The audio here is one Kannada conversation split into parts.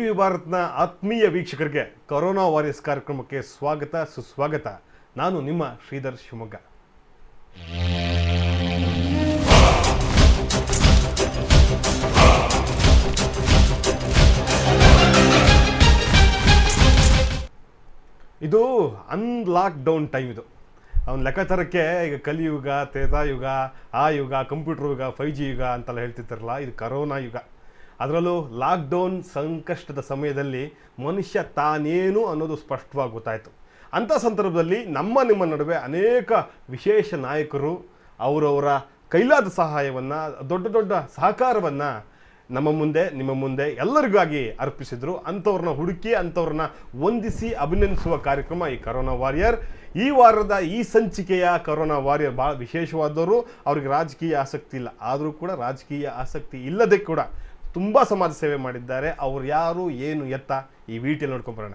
ವಿ ಭಾರತ್ನ ಆತ್ಮೀಯ ವೀಕ್ಷಕರಿಗೆ ಕೊರೋನಾ ವಾರಿಯರ್ಸ್ ಕಾರ್ಯಕ್ರಮಕ್ಕೆ ಸ್ವಾಗತ ಸುಸ್ವಾಗತ ನಾನು ನಿಮ್ಮ ಶ್ರೀಧರ್ ಶಿವಮೊಗ್ಗ ಇದು ಅನ್ಲಾಕ್ ಡೌನ್ ಟೈಮ್ ಇದು ಅವನ ಲೆಕ್ಕಾಚಾರಕ್ಕೆ ಈಗ ಕಲಿಯುಗ ತ್ರೇತಾಯುಗ ಆ ಯುಗ ಕಂಪ್ಯೂಟರ್ ಯುಗ ಫೈವ್ ಜಿ ಯುಗ ಅಂತೆಲ್ಲ ಹೇಳ್ತಿರ್ತಾರಲ್ಲ ಇದು ಕರೋನಾ ಯುಗ ಅದರಲ್ಲೂ ಲಾಕ್ಡೌನ್ ಸಂಕಷ್ಟದ ಸಮಯದಲ್ಲಿ ಮನುಷ್ಯ ತಾನೇನು ಅನ್ನೋದು ಸ್ಪಷ್ಟವಾಗಿ ಗೊತ್ತಾಯಿತು ಅಂಥ ಸಂದರ್ಭದಲ್ಲಿ ನಮ್ಮ ನಿಮ್ಮ ನಡುವೆ ಅನೇಕ ವಿಶೇಷ ನಾಯಕರು ಅವರವರ ಕೈಲಾದ ಸಹಾಯವನ್ನು ದೊಡ್ಡ ದೊಡ್ಡ ಸಹಕಾರವನ್ನು ನಮ್ಮ ಮುಂದೆ ನಿಮ್ಮ ಮುಂದೆ ಎಲ್ಲರಿಗಾಗಿ ಅರ್ಪಿಸಿದ್ರು ಅಂಥವ್ರನ್ನ ಹುಡುಕಿ ಅಂಥವ್ರನ್ನ ವಂದಿಸಿ ಅಭಿನಂದಿಸುವ ಕಾರ್ಯಕ್ರಮ ಈ ಕರೋನಾ ವಾರಿಯರ್ ಈ ವಾರದ ಈ ಸಂಚಿಕೆಯ ಕರೋನಾ ವಾರಿಯರ್ ಭಾಳ ವಿಶೇಷವಾದವರು ಅವ್ರಿಗೆ ರಾಜಕೀಯ ಆಸಕ್ತಿ ಇಲ್ಲ ಆದರೂ ಕೂಡ ರಾಜಕೀಯ ಆಸಕ್ತಿ ಇಲ್ಲದೆ ಕೂಡ ತುಂಬ ಸಮಾಜ ಸೇವೆ ಮಾಡಿದ್ದಾರೆ ಅವ್ರು ಯಾರು ಏನು ಎತ್ತ ಈ ವಿಟಿಯಲ್ಲಿ ನೋಡ್ಕೊಂಬರೋಣ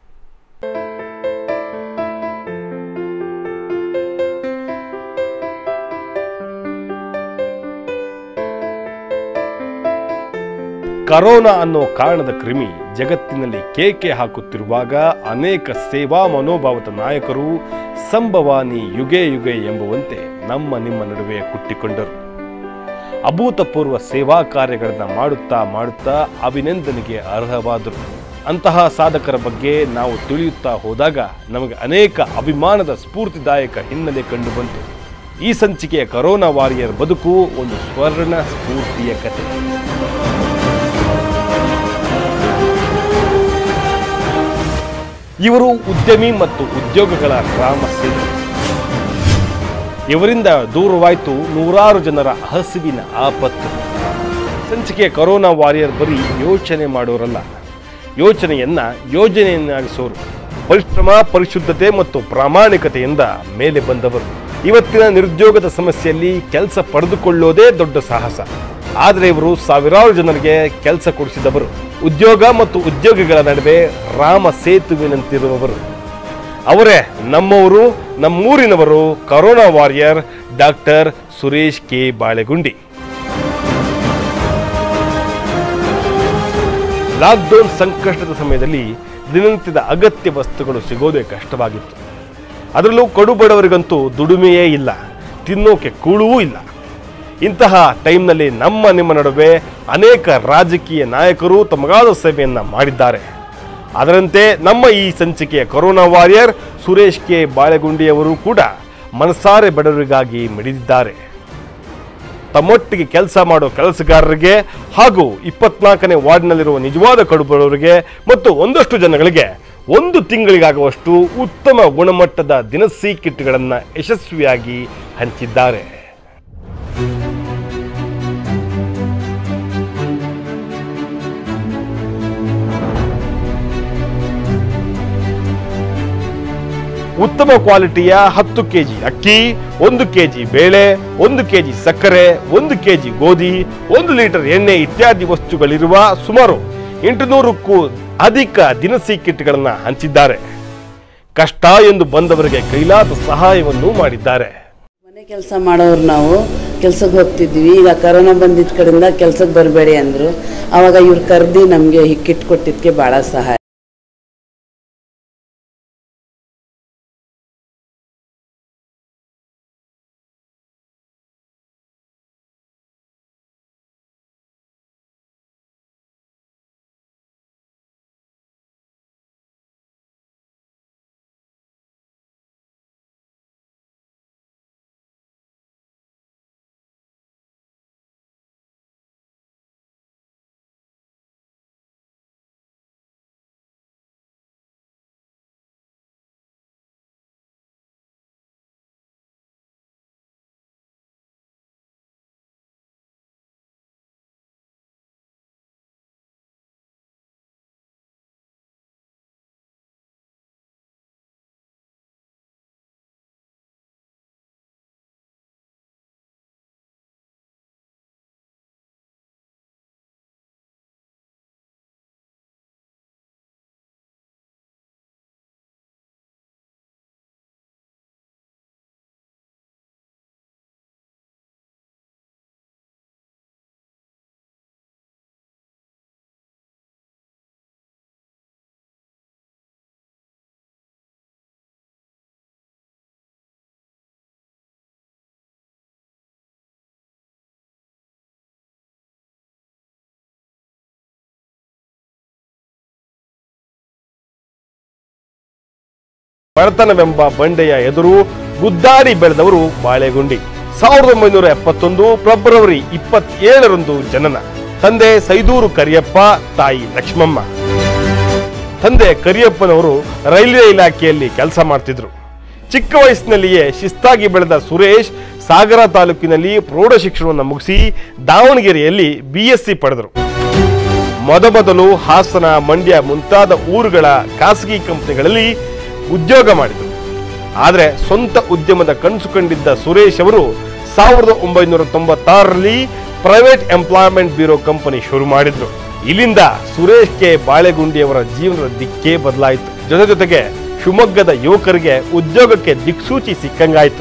ಕರೋನಾ ಅನ್ನೋ ಕಾರಣದ ಕ್ರಿಮಿ ಜಗತ್ತಿನಲ್ಲಿ ಕೇಕೆ ಹಾಕುತ್ತಿರುವಾಗ ಅನೇಕ ಸೇವಾ ಮನೋಭಾವದ ನಾಯಕರು ಸಂಭವಾನಿ ಯುಗೆ ಯುಗೆ ಎಂಬುವಂತೆ ನಮ್ಮ ನಿಮ್ಮ ನಡುವೆ ಹುಟ್ಟಿಕೊಂಡರು ಅಭೂತಪೂರ್ವ ಸೇವಾ ಕಾರ್ಯಗಳನ್ನ ಮಾಡುತ್ತಾ ಮಾಡುತ್ತಾ ಅಭಿನಂದನೆಗೆ ಅರ್ಹವಾದರು ಅಂತಹ ಸಾಧಕರ ಬಗ್ಗೆ ನಾವು ತಿಳಿಯುತ್ತಾ ಹೋದಾಗ ನಮಗೆ ಅನೇಕ ಅಭಿಮಾನದ ಸ್ಫೂರ್ತಿದಾಯಕ ಹಿನ್ನೆಲೆ ಕಂಡುಬಂತು ಈ ಸಂಚಿಕೆಯ ಕರೋನಾ ವಾರಿಯರ್ ಬದುಕು ಒಂದು ಸ್ವರ್ಣ ಸ್ಫೂರ್ತಿಯ ಕಥೆ ಇವರು ಉದ್ಯಮಿ ಮತ್ತು ಉದ್ಯೋಗಗಳ ರಾಮ ಸೇತು ಇವರಿಂದ ದೂರವಾಯಿತು ನೂರಾರು ಜನರ ಹಸಿವಿನ ಆಪತ್ತು ಸಂಚಿಕೆಯ ಕರೋನಾ ವಾರಿಯರ್ ಬರೀ ಯೋಚನೆ ಮಾಡೋರಲ್ಲ ಯೋಚನೆಯನ್ನ ಯೋಜನೆಯನ್ನಾಗಿಸೋರು ಪರಿಶ್ರಮ ಪರಿಶುದ್ಧತೆ ಮತ್ತು ಪ್ರಾಮಾಣಿಕತೆಯಿಂದ ಮೇಲೆ ಬಂದವರು ಇವತ್ತಿನ ನಿರುದ್ಯೋಗದ ಸಮಸ್ಯೆಯಲ್ಲಿ ಕೆಲಸ ಪಡೆದುಕೊಳ್ಳೋದೇ ದೊಡ್ಡ ಸಾಹಸ ಆದರೆ ಇವರು ಸಾವಿರಾರು ಜನರಿಗೆ ಕೆಲಸ ಕೊಡಿಸಿದವರು ಉದ್ಯೋಗ ಮತ್ತು ಉದ್ಯೋಗಿಗಳ ನಡುವೆ ರಾಮ ಸೇತುವಿನಂತಿರುವವರು ಅವರೇ ನಮ್ಮವರು ನಮ್ಮೂರಿನವರು corona warrior doctor Suresh K Balegundi lockdown ಸಂಕಷ್ಟದ ಸಮಯದಲ್ಲಿ ದಿನನಿತ್ಯದ ಅಗತ್ಯ ವಸ್ತುಗಳು ಸಿಗೋದೇ ಕಷ್ಟವಾಗಿತ್ತು ಅದರಲ್ಲೂ ಕಡುಬಡವರಿಗಂತೂ ದುಡಿಮೆಯೇ ಇಲ್ಲ ತಿನ್ನೋಕೆ ಕೂಳುವೂ ಇಲ್ಲ ಇಂತಹ ಟೈಮ್ನಲ್ಲಿ ನಮ್ಮ ನಿಮ್ಮ ನಡುವೆ ಅನೇಕ ರಾಜಕೀಯ ನಾಯಕರು ತಮಗಾದ ಸೇವೆಯನ್ನು ಮಾಡಿದ್ದಾರೆ ಅದರಂತೆ ನಮ್ಮ ಈ ಸಂಚಿಕೆಯ ಕೊರೋನಾ ವಾರಿಯರ್ ಸುರೇಶ್ ಕೆ ಬಾಳೆಗುಂಡಿಯವರು ಕೂಡ ಮನಸಾರೆ ಬಡವರಿಗಾಗಿ ಮಿಡಿದಿದ್ದಾರೆ ತಮ್ಮೊಟ್ಟಿಗೆ ಕೆಲಸ ಮಾಡೋ ಕೆಲಸಗಾರರಿಗೆ ಹಾಗೂ ಇಪ್ಪತ್ನಾಲ್ಕನೇ ವಾರ್ಡ್ನಲ್ಲಿರುವ ನಿಜವಾದ ಕಡುಬಡವರಿಗೆ ಮತ್ತು ಒಂದಷ್ಟು ಜನಗಳಿಗೆ ಒಂದು ತಿಂಗಳಿಗಾಗುವಷ್ಟು ಉತ್ತಮ ಗುಣಮಟ್ಟದ ದಿನಸಿ ಕಿಟ್ಗಳನ್ನು ಯಶಸ್ವಿಯಾಗಿ ಹಂಚಿದ್ದಾರೆ ಉತ್ತಮ ಕ್ವಾಲಿಟಿಯ ಹತ್ತು ಕೆಜಿ ಅಕ್ಕಿ ಒಂದು ಕೆಜಿ ಬೇಳೆ ಒಂದು ಕೆಜಿ ಸಕ್ಕರೆ ಒಂದು ಕೆಜಿ ಗೋಧಿ ಒಂದು ಲೀಟರ್ ಎಣ್ಣೆ ಇತ್ಯಾದಿ ವಸ್ತುಗಳಿರುವ ಸುಮಾರು ಎಂಟುನೂರಕ್ಕೂ ಅಧಿಕ ದಿನಸಿ ಕಿಟ್ಗಳನ್ನು ಹಂಚಿದ್ದಾರೆ ಕಷ್ಟ ಎಂದು ಬಂದವರಿಗೆ ಕೈಲಾದ ಸಹಾಯವನ್ನು ಮಾಡಿದ್ದಾರೆ ಮನೆ ಕೆಲಸ ಮಾಡೋರು ನಾವು ಕೆಲ್ಸಕ್ಕೆ ಹೋಗ್ತಿದ್ವಿ ಈಗ ಕರೋನಾ ಬಂದಿದ್ದ ಕಡೆಯಿಂದ ಕೆಲ್ಸಕ್ಕೆ ಬರಬೇಡಿ ಅಂದರು ಆವಾಗ ಇವ್ರು ಕರೆದಿ ನಮಗೆ ಹಿಕ್ಕಿಟ್ಟು ಕೊಟ್ಟಿದ್ದಕ್ಕೆ ಭಾಳ ಸಹಾಯ ಬಡತನವೆಂಬ ಬಂಡೆಯ ಎದುರು ಗುದ್ದಾಡಿ ಬೆಳೆದವರು ಬಾಳೆಗುಂಡಿ ಸಾವಿರದ ಒಂಬೈನೂರ ಎಪ್ಪತ್ತೊಂದು ಫೆಬ್ರವರಿ ಇಪ್ಪತ್ತೇಳರಂದು ಜನನ ತಂದೆ ಸೈದೂರು ಕರಿಯಪ್ಪ ತಾಯಿ ಲಕ್ಷ್ಮಮ್ಮ ತಂದೆ ಕರಿಯಪ್ಪನವರು ರೈಲ್ವೆ ಇಲಾಖೆಯಲ್ಲಿ ಕೆಲಸ ಮಾಡ್ತಿದ್ರು ಚಿಕ್ಕ ವಯಸ್ಸಿನಲ್ಲಿಯೇ ಶಿಸ್ತಾಗಿ ಬೆಳೆದ ಸುರೇಶ್ ಸಾಗರ ತಾಲೂಕಿನಲ್ಲಿ ಪ್ರೌಢ ಶಿಕ್ಷಣವನ್ನು ಮುಗಿಸಿ ದಾವಣಗೆರೆಯಲ್ಲಿ ಬಿ ಎಸ್ ಸಿ ಪಡೆದರು ಮೊದಮೊದಲು ಹಾಸನ ಮಂಡ್ಯ ಮುಂತಾದ ಊರುಗಳ ಖಾಸಗಿ ಕಂಪನಿಗಳಲ್ಲಿ ಉದ್ಯೋಗ ಮಾಡಿದರು ಆದರೆ ಸ್ವಂತ ಉದ್ಯಮದ ಕನಸು ಕಂಡಿದ್ದ ಸುರೇಶ್ ಅವರು ಸಾವಿರದ ಒಂಬೈನೂರ ತೊಂಬತ್ತಾರರಲ್ಲಿ ಪ್ರೈವೇಟ್ ಎಂಪ್ಲಾಯ್ಮೆಂಟ್ ಬ್ಯೂರೋ ಕಂಪನಿ ಶುರು ಮಾಡಿದ್ರು ಇಲ್ಲಿಂದ ಸುರೇಶ್ ಕೆ ಬಾಳೆಗುಂಡಿಯವರ ಜೀವನದ ದಿಕ್ಕೇ ಬದಲಾಯಿತು ಜೊತೆ ಜೊತೆಗೆ ಶಿವಮೊಗ್ಗದ ಯುವಕರಿಗೆ ಉದ್ಯೋಗಕ್ಕೆ ದಿಕ್ಸೂಚಿ ಸಿಕ್ಕಂಗಾಯಿತು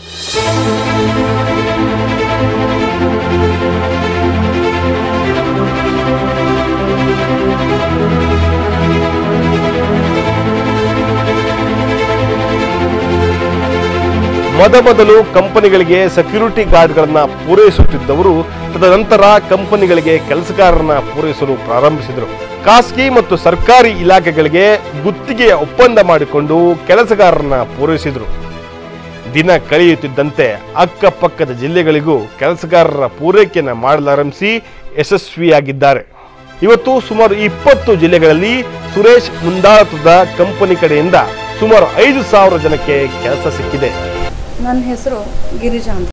ಮೊದಮೊದಲು ಕಂಪನಿಗಳಿಗೆ ಸೆಕ್ಯೂರಿಟಿ ಗಾರ್ಡ್ಗಳನ್ನ ಪೂರೈಸುತ್ತಿದ್ದವರು ತದನಂತರ ಕಂಪನಿಗಳಿಗೆ ಕೆಲಸಗಾರರನ್ನ ಪೂರೈಸಲು ಪ್ರಾರಂಭಿಸಿದರು ಖಾಸಗಿ ಮತ್ತು ಸರ್ಕಾರಿ ಇಲಾಖೆಗಳಿಗೆ ಗುತ್ತಿಗೆಯ ಒಪ್ಪಂದ ಮಾಡಿಕೊಂಡು ಕೆಲಸಗಾರರನ್ನ ಪೂರೈಸಿದರು ದಿನ ಕಳೆಯುತ್ತಿದ್ದಂತೆ ಅಕ್ಕಪಕ್ಕದ ಜಿಲ್ಲೆಗಳಿಗೂ ಕೆಲಸಗಾರರ ಪೂರೈಕೆಯನ್ನು ಮಾಡಲಾರಂಭಿಸಿ ಯಶಸ್ವಿಯಾಗಿದ್ದಾರೆ ಇವತ್ತು ಸುಮಾರು ಇಪ್ಪತ್ತು ಜಿಲ್ಲೆಗಳಲ್ಲಿ ಸುರೇಶ್ ಮುಂದಾಳತ್ವದ ಕಂಪನಿ ಕಡೆಯಿಂದ ಸುಮಾರು ಐದು ಸಾವಿರ ಜನಕ್ಕೆ ಕೆಲಸ ಸಿಕ್ಕಿದೆ ನನ್ನ ಹೆಸರು ಗಿರಿಜಾ ಅಂತ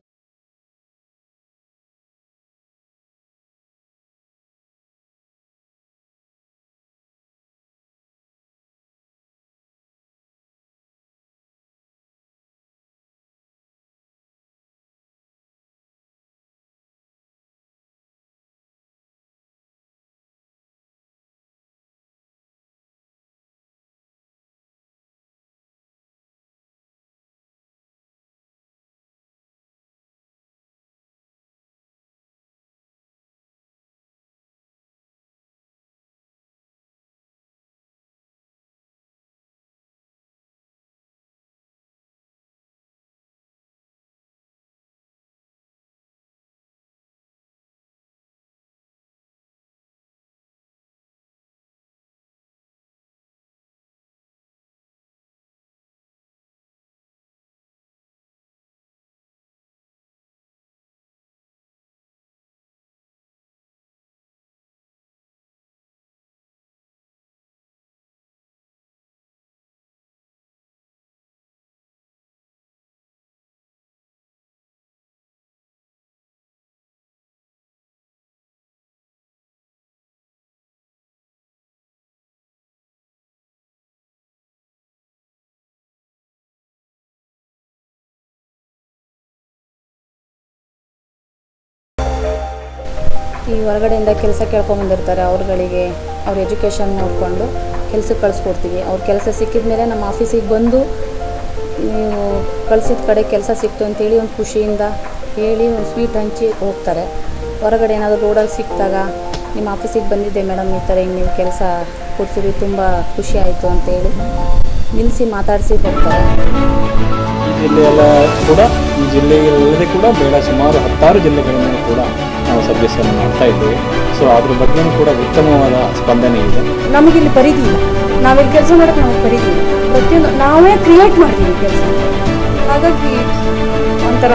ಈ ಹೊರಗಡೆಯಿಂದ ಕೆಲಸ ಕೇಳ್ಕೊಂಬಂದಿರ್ತಾರೆ ಅವ್ರುಗಳಿಗೆ ಅವ್ರ ಎಜುಕೇಷನ್ ನೋಡಿಕೊಂಡು ಕೆಲಸಕ್ಕೆ ಕಳಿಸ್ಕೊಡ್ತೀವಿ ಅವ್ರ ಕೆಲಸ ಸಿಕ್ಕಿದ ಮೇಲೆ ನಮ್ಮ ಆಫೀಸಿಗೆ ಬಂದು ನೀವು ಕಳ್ಸಿದ ಕಡೆ ಕೆಲಸ ಸಿಕ್ತು ಅಂತೇಳಿ ಒಂದು ಖುಷಿಯಿಂದ ಹೇಳಿ ಒಂದು ಸ್ವೀಟ್ ಹಂಚಿ ಹೋಗ್ತಾರೆ ಹೊರಗಡೆ ಏನಾದರೂ ರೋಡಲ್ಲಿ ಸಿಕ್ಕಿದಾಗ ನಿಮ್ಮ ಆಫೀಸಿಗೆ ಬಂದಿದ್ದೆ ಮೇಡಮ್ ಈ ಥರ ಹಿಂಗೆ ನೀವು ಕೆಲಸ ಕೊಡ್ತೀರಿ ತುಂಬ ಖುಷಿ ಆಯಿತು ಅಂತೇಳಿ ನಿಲ್ಲಿಸಿ ಮಾತಾಡಿಸಿ ಹೋಗ್ತಾರೆ ಈ ಜಿಲ್ಲೆಯಲ್ಲ ಕೂಡ ಈ ಜಿಲ್ಲೆಯಲ್ಲದೆ ಕೂಡ ಬೇಡ ಸುಮಾರು ಹತ್ತಾರು ಜಿಲ್ಲೆಗಳನ್ನು ಕೂಡ ನಾವು ಸಭ್ಯಸನ್ನು ಮಾಡ್ತಾ ಇದ್ದೇವೆ ಸೊ ಅದ್ರ ಬಗ್ಗೆನೂ ಕೂಡ ಉತ್ತಮವಾದ ಸ್ಪಂದನೆ ಇದೆ ನಮಗಿಲ್ಲಿ ಪರಿಧಿ ಇಲ್ಲ ನಾವಿಲ್ಲಿ ಕೆಲಸ ಮಾಡೋಕ್ಕೆ ನಮಗೆ ಪರಿಧಿ ಇಲ್ಲ ಪ್ರತಿಯೊಂದು ನಾವೇ ಕ್ರಿಯೇಟ್ ಮಾಡ್ತೀವಿ ಕೆಲಸ ಹಾಗಾಗಿ ಒಂಥರ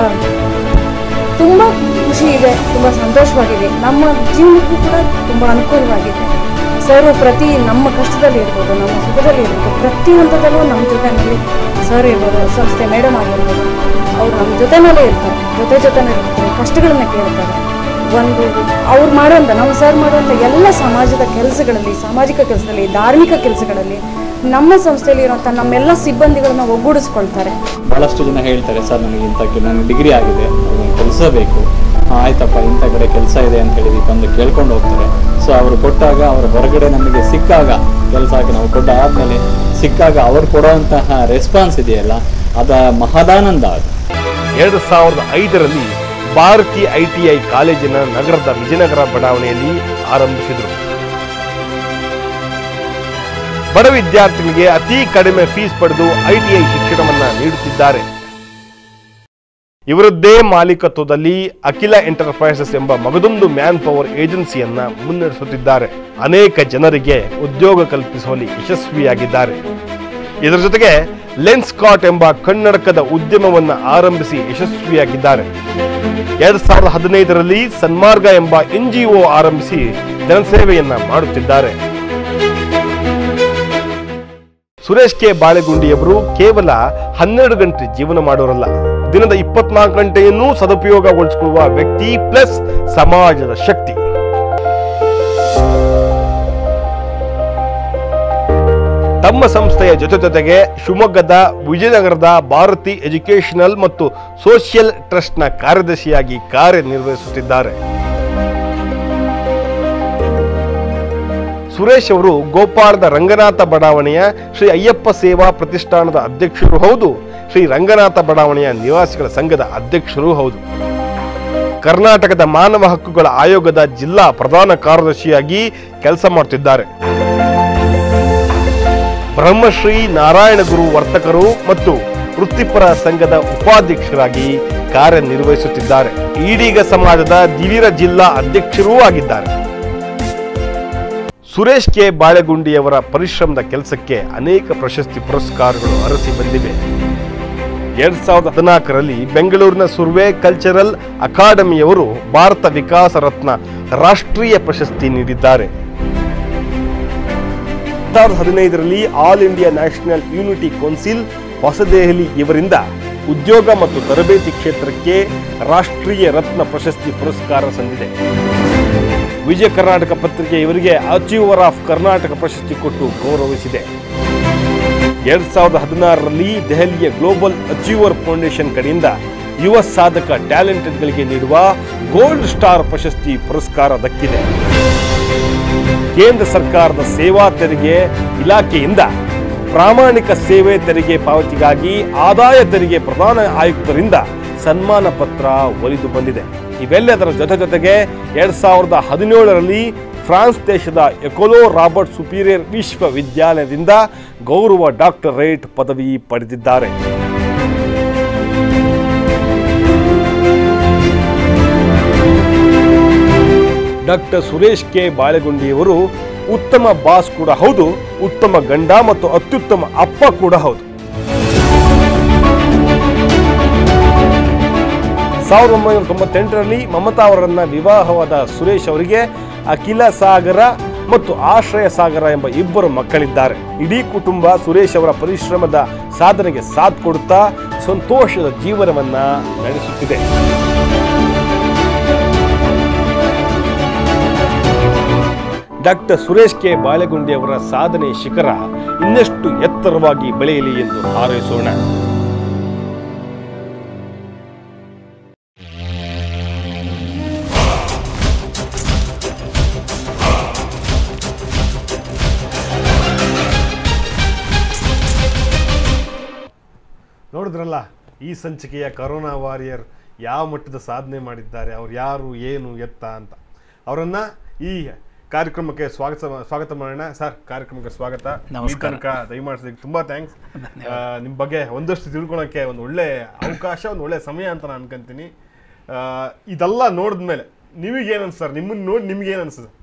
ತುಂಬ ಖುಷಿ ಇದೆ ತುಂಬ ಸಂತೋಷವಾಗಿದೆ ನಮ್ಮ ಜೀವನಕ್ಕೂ ಕೂಡ ತುಂಬ ಅನುಕೂಲವಾಗಿದೆ ಸರ್ ಪ್ರತಿ ನಮ್ಮ ಕಷ್ಟದಲ್ಲಿ ಇರ್ಬೋದು ನಮ್ಮ ಸುಖದಲ್ಲಿ ಇರ್ಬೋದು ಪ್ರತಿ ಹಂತದಲ್ಲೂ ನಮ್ಮ ಜೊತೆನಲ್ಲಿ ಸರ್ ಇರ್ಬೋದು ಸಂಸ್ಥೆ ಮೇಡಮ್ ಆಗಿರ್ಬೋದು ಅವ್ರು ನಮ್ಮ ಜೊತೆನಲ್ಲೇ ಇರ್ತಾರೆ ಜೊತೆ ಜೊತೆನೇ ಇರ್ತಾರೆ ಕಷ್ಟಗಳನ್ನ ಕೇಳ್ತಾರೆ ಒಂದು ಅವ್ರು ಮಾಡುವಂಥ ನಮ್ಮ ಸರ್ ಮಾಡುವಂಥ ಎಲ್ಲ ಸಮಾಜದ ಕೆಲಸಗಳಲ್ಲಿ ಸಾಮಾಜಿಕ ಕೆಲಸದಲ್ಲಿ ಧಾರ್ಮಿಕ ಕೆಲಸಗಳಲ್ಲಿ ನಮ್ಮ ಸಂಸ್ಥೆಯಲ್ಲಿ ಇರುವಂಥ ನಮ್ಮೆಲ್ಲ ಸಿಬ್ಬಂದಿಗಳನ್ನ ಒಗ್ಗೂಡಿಸ್ಕೊಳ್ತಾರೆ ಭಾಳಷ್ಟು ಜನ ಹೇಳ್ತಾರೆ ಸರ್ ನನಗೆ ಇಂಥ ನನಗೆ ಡಿಗ್ರಿ ಆಗಿದೆ ಕೆಲಸ ಬೇಕು ಆ, ಆಯ್ತಪ್ಪ ಇಂಥ ಕಡೆ ಕೆಲಸ ಇದೆ ಅಂತ ಹೇಳಿ ಬಂದು ಕೇಳ್ಕೊಂಡು ಹೋಗ್ತಾರೆ ಸೊ ಅವರು ಕೊಟ್ಟಾಗ ಅವ್ರ ಹೊರಗಡೆ ನಮಗೆ ಸಿಕ್ಕಾಗ ಕೆಲಸ ಆಗಿ ನಾವು ಕೊಟ್ಟ ಆದಮೇಲೆ ಸಿಕ್ಕಾಗ ಅವ್ರು ಕೊಡುವಂತಹ ರೆಸ್ಪಾನ್ಸ್ ಇದೆಯಲ್ಲ ಅದ ಮಹದಾನಂದ ಅದು ಎರಡು ಸಾವಿರದ ಐದರಲ್ಲಿ ಭಾರತಿ ಐಟಿಐ ಕಾಲೇಜಿನ ನಗರದ ವಿಜಯನಗರ ಬಡಾವಣೆಯಲ್ಲಿ ಆರಂಭಿಸಿದರು ಬಡ ವಿದ್ಯಾರ್ಥಿಗಳಿಗೆ ಅತಿ ಕಡಿಮೆ ಫೀಸ್ ಪಡೆದು ಐಟಿಐ ಶಿಕ್ಷಣವನ್ನ ನೀಡುತ್ತಿದ್ದಾರೆ ಇವರದ್ದೇ ಮಾಲೀಕತ್ವದಲ್ಲಿ ಅಖಿಲ ಎಂಟರ್ಪ್ರೈಸಸ್ ಎಂಬ ಮಗದೊಂದು ಮ್ಯಾನ್ ಪವರ್ ಏಜೆನ್ಸಿಯನ್ನ ಮುನ್ನಡೆಸುತ್ತಿದ್ದಾರೆ ಅನೇಕ ಜನರಿಗೆ ಉದ್ಯೋಗ ಕಲ್ಪಿಸುವಲ್ಲಿ ಯಶಸ್ವಿಯಾಗಿದ್ದಾರೆ ಇದರ ಜೊತೆಗೆ ಲೆನ್ಸ್ಕಾಟ್ ಎಂಬ ಕನ್ನಡಕದ ಉದ್ಯಮವನ್ನು ಆರಂಭಿಸಿ ಯಶಸ್ವಿಯಾಗಿದ್ದಾರೆ ಎರಡ್ ಸಾವಿರದ ಹದಿನೈದರಲ್ಲಿ ಸನ್ಮಾರ್ಗ ಎಂಬ ಎನ್ಜಿಒ ಆರಂಭಿಸಿ ಜನಸೇವೆಯನ್ನ ಮಾಡುತ್ತಿದ್ದಾರೆ ಸುರೇಶ್ ಕೆ ಬಾಳೆಗುಂಡಿಯವರು ಕೇವಲ ಹನ್ನೆರಡು ಗಂಟೆ ಜೀವನ ಮಾಡೋರಲ್ಲ ದಿನದ ಇಪ್ಪತ್ನಾಲ್ಕು ಗಂಟೆಯನ್ನೂ ಸದುಪಯೋಗಗೊಳಿಸಿಕೊಳ್ಳುವ ವ್ಯಕ್ತಿ ಪ್ಲಸ್ ಸಮಾಜದ ಶಕ್ತಿ ತಮ್ಮ ಸಂಸ್ಥೆಯ ಜೊತೆ ಜೊತೆಗೆ ಶಿವಮೊಗ್ಗದ ವಿಜಯನಗರದ ಭಾರತಿ ಎಜುಕೇಶನಲ್ ಮತ್ತು ಸೋಷಿಯಲ್ ಟ್ರಸ್ಟ್ನ ಕಾರ್ಯದರ್ಶಿಯಾಗಿ ಕಾರ್ಯನಿರ್ವಹಿಸುತ್ತಿದ್ದಾರೆ ಸುರೇಶ್ ಅವರು ಗೋಪಾಳದ ರಂಗನಾಥ ಬಡಾವಣೆಯ ಶ್ರೀ ಅಯ್ಯಪ್ಪ ಸೇವಾ ಪ್ರತಿಷ್ಠಾನದ ಅಧ್ಯಕ್ಷರು ಹೌದು ಶ್ರೀ ರಂಗನಾಥ ಬಡಾವಣೆಯ ನಿವಾಸಿಗಳ ಸಂಘದ ಅಧ್ಯಕ್ಷರೂ ಹೌದು ಕರ್ನಾಟಕದ ಮಾನವ ಹಕ್ಕುಗಳ ಆಯೋಗದ ಜಿಲ್ಲಾ ಪ್ರಧಾನ ಕಾರ್ಯದರ್ಶಿಯಾಗಿ ಕೆಲಸ ಮಾಡುತ್ತಿದ್ದಾರೆ ಬ್ರಹ್ಮಶ್ರೀ ನಾರಾಯಣ ಗುರು ವರ್ತಕರು ಮತ್ತು ವೃತ್ತಿಪರ ಸಂಘದ ಉಪಾಧ್ಯಕ್ಷರಾಗಿ ಕಾರ್ಯನಿರ್ವಹಿಸುತ್ತಿದ್ದಾರೆ ಈಡೀಗ ಸಮಾಜದ ದಿವಿರ ಜಿಲ್ಲಾ ಅಧ್ಯಕ್ಷರೂ ಆಗಿದ್ದಾರೆ ಸುರೇಶ್ ಕೆ ಬಾಳೆಗುಂಡಿಯವರ ಪರಿಶ್ರಮದ ಕೆಲಸಕ್ಕೆ ಅನೇಕ ಪ್ರಶಸ್ತಿ ಪುರಸ್ಕಾರಗಳು ಅರಸಿ ಬಂದಿವೆ ಎರಡ್ ಸಾವಿರದ ಹದಿನಾಲ್ಕರಲ್ಲಿ ಬೆಂಗಳೂರಿನ ಸುರ್ವೆ ಕಲ್ಚರಲ್ ಅಕಾಡೆಮಿಯವರು ಭಾರತ ವಿಕಾಸ ರತ್ನ ರಾಷ್ಟ್ರೀಯ ಪ್ರಶಸ್ತಿ ನೀಡಿದ್ದಾರೆ ಎರಡ್ ಸಾವಿರದ ಹದಿನೈದರಲ್ಲಿ all India national unity council ಹೊಸದೆಹಲಿ ಇವರಿಂದ ಉದ್ಯೋಗ ಮತ್ತು ತರಬೇತಿ ಕ್ಷೇತ್ರಕ್ಕೆ ರಾಷ್ಟ್ರೀಯ ರತ್ನ ಪ್ರಶಸ್ತಿ ಪುರಸ್ಕಾರ ಸಂದಿದೆ ವಿಜಯ ಕರ್ನಾಟಕ ಪತ್ರಿಕೆ ಇವರಿಗೆ ಅಚೀವರ್ ಆಫ್ ಕರ್ನಾಟಕ ಪ್ರಶಸ್ತಿ ಕೊಟ್ಟು ಗೌರವಿಸಿದೆ ಎರಡ್ ಸಾವಿರದ ಹದಿನಾರರಲ್ಲಿ ದೆಹಲಿಯ ಗ್ಲೋಬಲ್ ಅಚೀವರ್ ಫೌಂಡೇಶನ್ ಕಡೆಯಿಂದ ಯುವ ಸಾಧಕ ಟ್ಯಾಲೆಂಟೆಡ್ಗಳಿಗೆ ನೀಡುವ ಗೋಲ್ಡ್ ಸ್ಟಾರ್ ಪ್ರಶಸ್ತಿ ಪುರಸ್ಕಾರ ದಕ್ಕಿದೆ ಕೇಂದ್ರ ಸರ್ಕಾರದ ಸೇವಾ ತೆರಿಗೆ ಇಲಾಖೆಯಿಂದ ಪ್ರಾಮಾಣಿಕ ಸೇವೆ ತೆರಿಗೆ ಪಾವತಿಗಾಗಿ ಆದಾಯ ತೆರಿಗೆ ಪ್ರಧಾನ ಆಯುಕ್ತರಿಂದ ಸನ್ಮಾನ ಪತ್ರ ಒಲಿದು ಬಂದಿದೆ ಇವೆಲ್ಲದರ ಜೊತೆ ಜೊತೆಗೆ ಎರಡ್ ಸಾವಿರದ ಹದಿನೇಳರಲ್ಲಿ ಫ್ರಾನ್ಸ್ ದೇಶದ ಎಕೊಲೋ ರಾಬರ್ಟ್ ಸುಪೀರಿಯರ್ ವಿಶ್ವವಿದ್ಯಾಲಯದಿಂದ ಗೌರವ ಡಾಕ್ಟರೇಟ್ ಪದವಿ ಪಡೆದಿದ್ದಾರೆ ಡಾಕ್ಟರ್ ಸುರೇಶ್ ಕೆ ಬಾಳೆಗುಂಡಿಯವರು ಉತ್ತಮ ಬಾಸ್ ಕೂಡ ಹೌದು ಉತ್ತಮ ಗಂಡ ಮತ್ತು ಅತ್ಯುತ್ತಮ ಅಪ್ಪ ಕೂಡ ಹೌದು ಸಾವಿರದ ಒಂಬೈನೂರ ತೊಂಬತ್ತೆಂಟರಲ್ಲಿ ಮಮತಾ ಅವರನ್ನ ವಿವಾಹವಾದ ಸುರೇಶ್ ಅವರಿಗೆ ಅಖಿಲ ಸಾಗರ ಮತ್ತು ಆಶ್ರಯ ಸಾಗರ ಎಂಬ ಇಬ್ಬರು ಮಕ್ಕಳಿದ್ದಾರೆ ಇಡೀ ಕುಟುಂಬ ಸುರೇಶ್ ಅವರ ಪರಿಶ್ರಮದ ಸಾಧನೆಗೆ ಸಾಥ್ ಕೊಡುತ್ತಾ ಸಂತೋಷದ ಜೀವನವನ್ನ ನಡೆಸುತ್ತಿದೆ ಡಾಕ್ಟರ್ ಸುರೇಶ್ ಕೆ ಬಾಳೆಗುಂಡಿ ಅವರ ಸಾಧನೆ ಶಿಖರ ಇನ್ನಷ್ಟು ಎತ್ತರವಾಗಿ ಬೆಳೆಯಲಿ ಎಂದು ಹಾರೈಸೋಣ ನೋಡಿದ್ರಲ್ಲ ಈ ಸಂಚಿಕೆಯ ಕರೋನಾ ವಾರಿಯರ್ ಯಾವ ಮಟ್ಟದ ಸಾಧನೆ ಮಾಡಿದ್ದಾರೆ ಅವ್ರು ಯಾರು ಏನು ಎತ್ತ ಅಂತ ಅವರನ್ನ ಈ ಕಾರ್ಯಕ್ರಮಕ್ಕೆ ಸ್ವಾಗತ ಸ್ವಾಗತ ಮಾಡೋಣ ಸರ್ ಕಾರ್ಯಕ್ರಮಕ್ಕೆ ಸ್ವಾಗತ ಈ ತನಕ ದಯಮಾಡಿಸಿದ್ದಕ್ಕೆ ತುಂಬಾ ಥ್ಯಾಂಕ್ಸ್ ನಿಮ್ಮ ಬಗ್ಗೆ ಒಂದಷ್ಟು ತಿಳ್ಕೊಳಕ್ಕೆ ಒಂದು ಒಳ್ಳೆ ಅವಕಾಶ ಒಂದು ಒಳ್ಳೆ ಸಮಯ ಅಂತ ನಾನು ಅನ್ಕೊಂತೀನಿ ಆ, ಇದೆಲ್ಲ ನೋಡಿದ್ಮೇಲೆ ನಿಮಗೇನು ಅನ್ಸ್ತಾರೆ ನಿಮ್ಮನ್ನ ನೋಡಿ ನಿಮ್ಗೇನು ಅನ್ಸುತ್ತೆ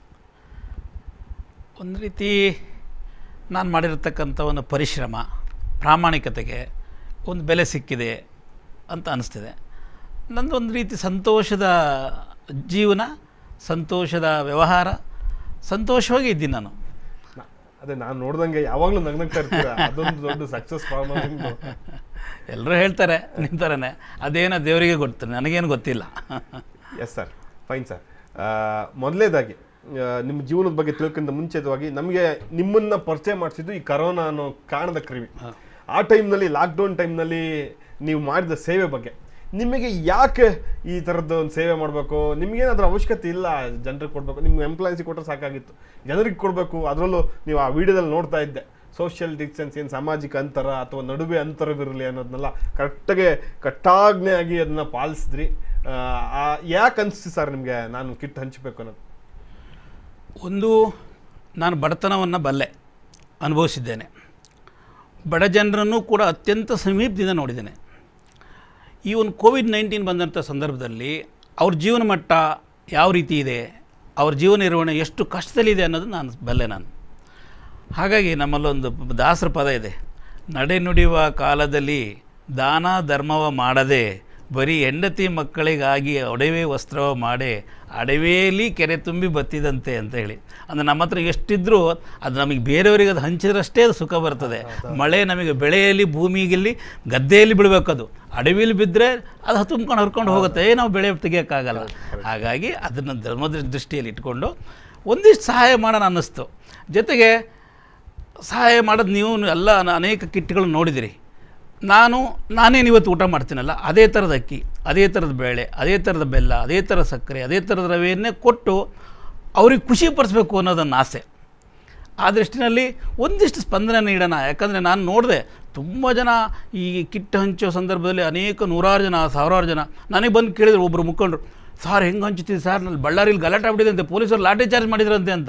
ಒಂದು ರೀತಿ ನಾನು ಮಾಡಿರತಕ್ಕಂಥ ಒಂದು ಪರಿಶ್ರಮ ಪ್ರಾಮಾಣಿಕತೆಗೆ ಒಂದು ಬೆಲೆ ಸಿಕ್ಕಿದೆ ಅಂತ ಅನಿಸ್ತಿದೆ ನಂದು ಒಂದು ರೀತಿ ಸಂತೋಷದ ಜೀವನ ಸಂತೋಷದ ವ್ಯವಹಾರ ಸಂತೋಷವಾಗಿ ಇದ್ದೀನಿ ನಾನು ನಾ- ಅದೇ ನಾನು ನೋಡ್ದಂಗೆ ಯಾವಾಗಲೂ ನಗ್ನಗ್ತಾ ಇರ್ತೀರ ಅದೊಂದು ದೊಡ್ಡ ಸಕ್ಸಸ್ ಫಾರ್ಮರ್ ನಿಮ್ದು ಎಲ್ಲರೂ ಹೇಳ್ತಾರೆ ನಿಮ್ಮ ಥರನೇ ಅದೇನೋ ದೇವರಿಗೆ ಗೊತ್ತು ನನಗೇನು ಗೊತ್ತಿಲ್ಲ ಎಸ್ ಸರ್ ಫೈನ್ ಸರ್ ಮೊದಲೇದಾಗಿ ನಿಮ್ಮ ಜೀವನದ ಬಗ್ಗೆ ತಿಳ್ಕೊಂಡ ಮುಂಚಿತವಾಗಿ ನಮಗೆ ನಿಮ್ಮನ್ನ ಪರಿಚಯ ಮಾಡಿಸಿದ್ದು ಈ ಕರೋನಾ ಅನ್ನೋ ಕಾರಣದ ಕ್ರಿಮಿ ಆ ಟೈಮ್ನಲ್ಲಿ ಲಾಕ್ಡೌನ್ ಟೈಮ್ನಲ್ಲಿ ನೀವು ಮಾಡಿದ ಸೇವೆ ಬಗ್ಗೆ ನಿಮಗೆ ಯಾಕೆ ಈ ಥರದ್ದು ಒಂದು ಸೇವೆ ಮಾಡಬೇಕು ನಿಮ್ಗೇನಾದ್ರೂ ಅವಶ್ಯಕತೆ ಇಲ್ಲ ಜನರಿಗೆ ಕೊಡಬೇಕು ನಿಮ್ಮ ಎಂಪ್ಲಾಯೀಸಿಗೆ ಕೊಟ್ಟರೆ ಸಾಕಾಗಿತ್ತು ಜನರಿಗೆ ಕೊಡಬೇಕು ಅದರಲ್ಲೂ ನೀವು ಆ ವಿಡಿಯೋದಲ್ಲಿ ನೋಡ್ತಾ ಇದ್ದೆ ಸೋಷಿಯಲ್ ಡಿಸ್ಟೆನ್ಸ್ ಏನು ಸಾಮಾಜಿಕ ಅಂತರ ಅಥವಾ ನಡುವೆ ಅಂತರವಿರಲಿ ಅನ್ನೋದನ್ನೆಲ್ಲ ಕರೆಕ್ಟಾಗಿ ಕಟ್ಟಾಜ್ಞೆಯಾಗಿ ಅದನ್ನ ಪಾಲಿಸಿದ್ರಿ ಯಾಕೆ ಅನಿಸ್ತು ಸರ್ ನಿಮಗೆ ನಾನು ಕಿಟ್ ಹಂಚಬೇಕು ಅನ್ನೋದು ಒಂದು ನಾನು ಬಡತನವನ್ನು ಬಲ್ಲೆ ಅನುಭವಿಸಿದ್ದೇನೆ ಬಡ ಜನರನ್ನು ಕೂಡ ಅತ್ಯಂತ ಸಮೀಪದಿಂದ ನೋಡಿದ್ದೇನೆ ಈ ಒಂದು ಕೋವಿಡ್ ನೈನ್ಟೀನ್ ಬಂದಂಥ ಸಂದರ್ಭದಲ್ಲಿ ಅವ್ರ ಜೀವನ ಮಟ್ಟ ಯಾವ ರೀತಿ ಇದೆ ಅವ್ರ ಜೀವನ ನಿರ್ವಹಣೆ ಎಷ್ಟು ಕಷ್ಟದಲ್ಲಿದೆ ಅನ್ನೋದು ನಾನು ಬಲ್ಲೆ ನಾನು ಹಾಗಾಗಿ ನಮ್ಮಲ್ಲೊಂದು ದಾಸರ ಪದ ಇದೆ ನಡೆ ನುಡಿಯುವ ಕಾಲದಲ್ಲಿ ದಾನ ಧರ್ಮವ ಮಾಡದೆ ಬರೀ ಹೆಂಡತಿ ಮಕ್ಕಳಿಗಾಗಿ ಒಡವೆ ವಸ್ತ್ರವ ಮಾಡೇ ಅಡವೆಯಲ್ಲಿ ಕೆರೆ ತುಂಬಿ ಬತ್ತಿದಂತೆ ಅಂತ ಹೇಳಿ ಅಂದರೆ ನಮ್ಮ ಹತ್ರ ಎಷ್ಟಿದ್ರೂ ಅದು ನಮಗೆ ಬೇರೆಯವರಿಗೆ ಅದು ಹಂಚಿದ್ರಷ್ಟೇ ಅದು ಸುಖ ಬರ್ತದೆ ಮಳೆ ನಮಗೆ ಬೆಳೆಯಲ್ಲಿ ಭೂಮಿಯಲ್ಲಿ ಗದ್ದೆಯಲ್ಲಿ ಬಿಡಬೇಕದು ಅಡವಿಯಲ್ಲಿ ಬಿದ್ದರೆ ಅದು ತುಂಬ್ಕೊಂಡು ಹರ್ಕೊಂಡು ಹೋಗುತ್ತೆ ಏ, ನಾವು ಬೆಳೆ ತೆಗಿಯೋಕ್ಕಾಗಲ್ಲ ಹಾಗಾಗಿ ಅದನ್ನು ಧರ್ಮದ ದೃಷ್ಟಿಯಲ್ಲಿ ಇಟ್ಕೊಂಡು ಒಂದಿಷ್ಟು ಸಹಾಯ ಮಾಡೋಣ ಅನ್ನಿಸ್ತು ಜೊತೆಗೆ ಸಹಾಯ ಮಾಡೋದು ನೀವು ಎಲ್ಲ ನ- ಅನೇಕ ಕಿಟ್ಗಳನ್ನು ನೋಡಿದಿರಿ ನಾನು ನಾನೇನು ಇವತ್ತು ಊಟ ಮಾಡ್ತೀನಲ್ಲ ಅದೇ ಥರದ ಅಕ್ಕಿ ಅದೇ ಥರದ ಬೇಳೆ ಅದೇ ಥರದ ಬೆಲ್ಲ ಅದೇ ಥರದ ಸಕ್ಕರೆ ಅದೇ ಥರದ ರವೆಯನ್ನೇ ಕೊಟ್ಟು ಅವ್ರಿಗೆ ಖುಷಿ ಪಡಿಸ್ಬೇಕು ಅನ್ನೋದನ್ನು ಆಸೆ ಆ ದೃಷ್ಟಿನಲ್ಲಿ ಒಂದಿಷ್ಟು ಸ್ಪಂದನೆ ನೀಡೋಣ ಯಾಕಂದರೆ ನಾನು ನೋಡಿದೆ ತುಂಬ ಜನ ಈ ಕಿಟ್ ಹಂಚೋ ಸಂದರ್ಭದಲ್ಲಿ ಅನೇಕ ನೂರಾರು ಜನ ಸಾವಿರಾರು ಜನ ನನಗೆ ಬಂದು ಕೇಳಿದ್ರು ಒಬ್ಬರು ಮುಖಂಡರು ಸಾರ್ ಹೆಂಗೆ ಹಂಚ್ತೀವಿ ಸರ್ ನಲ್ಲಿ ಬಳ್ಳಾರಿಲಿ ಗಲಾಟೆ ಆಗ್ಬಿಟ್ಟಿದೆ ಪೊಲೀಸರು ಲಾಠಿ ಚಾರ್ಜ್ ಮಾಡಿದ್ರಂತೆ ಅಂತ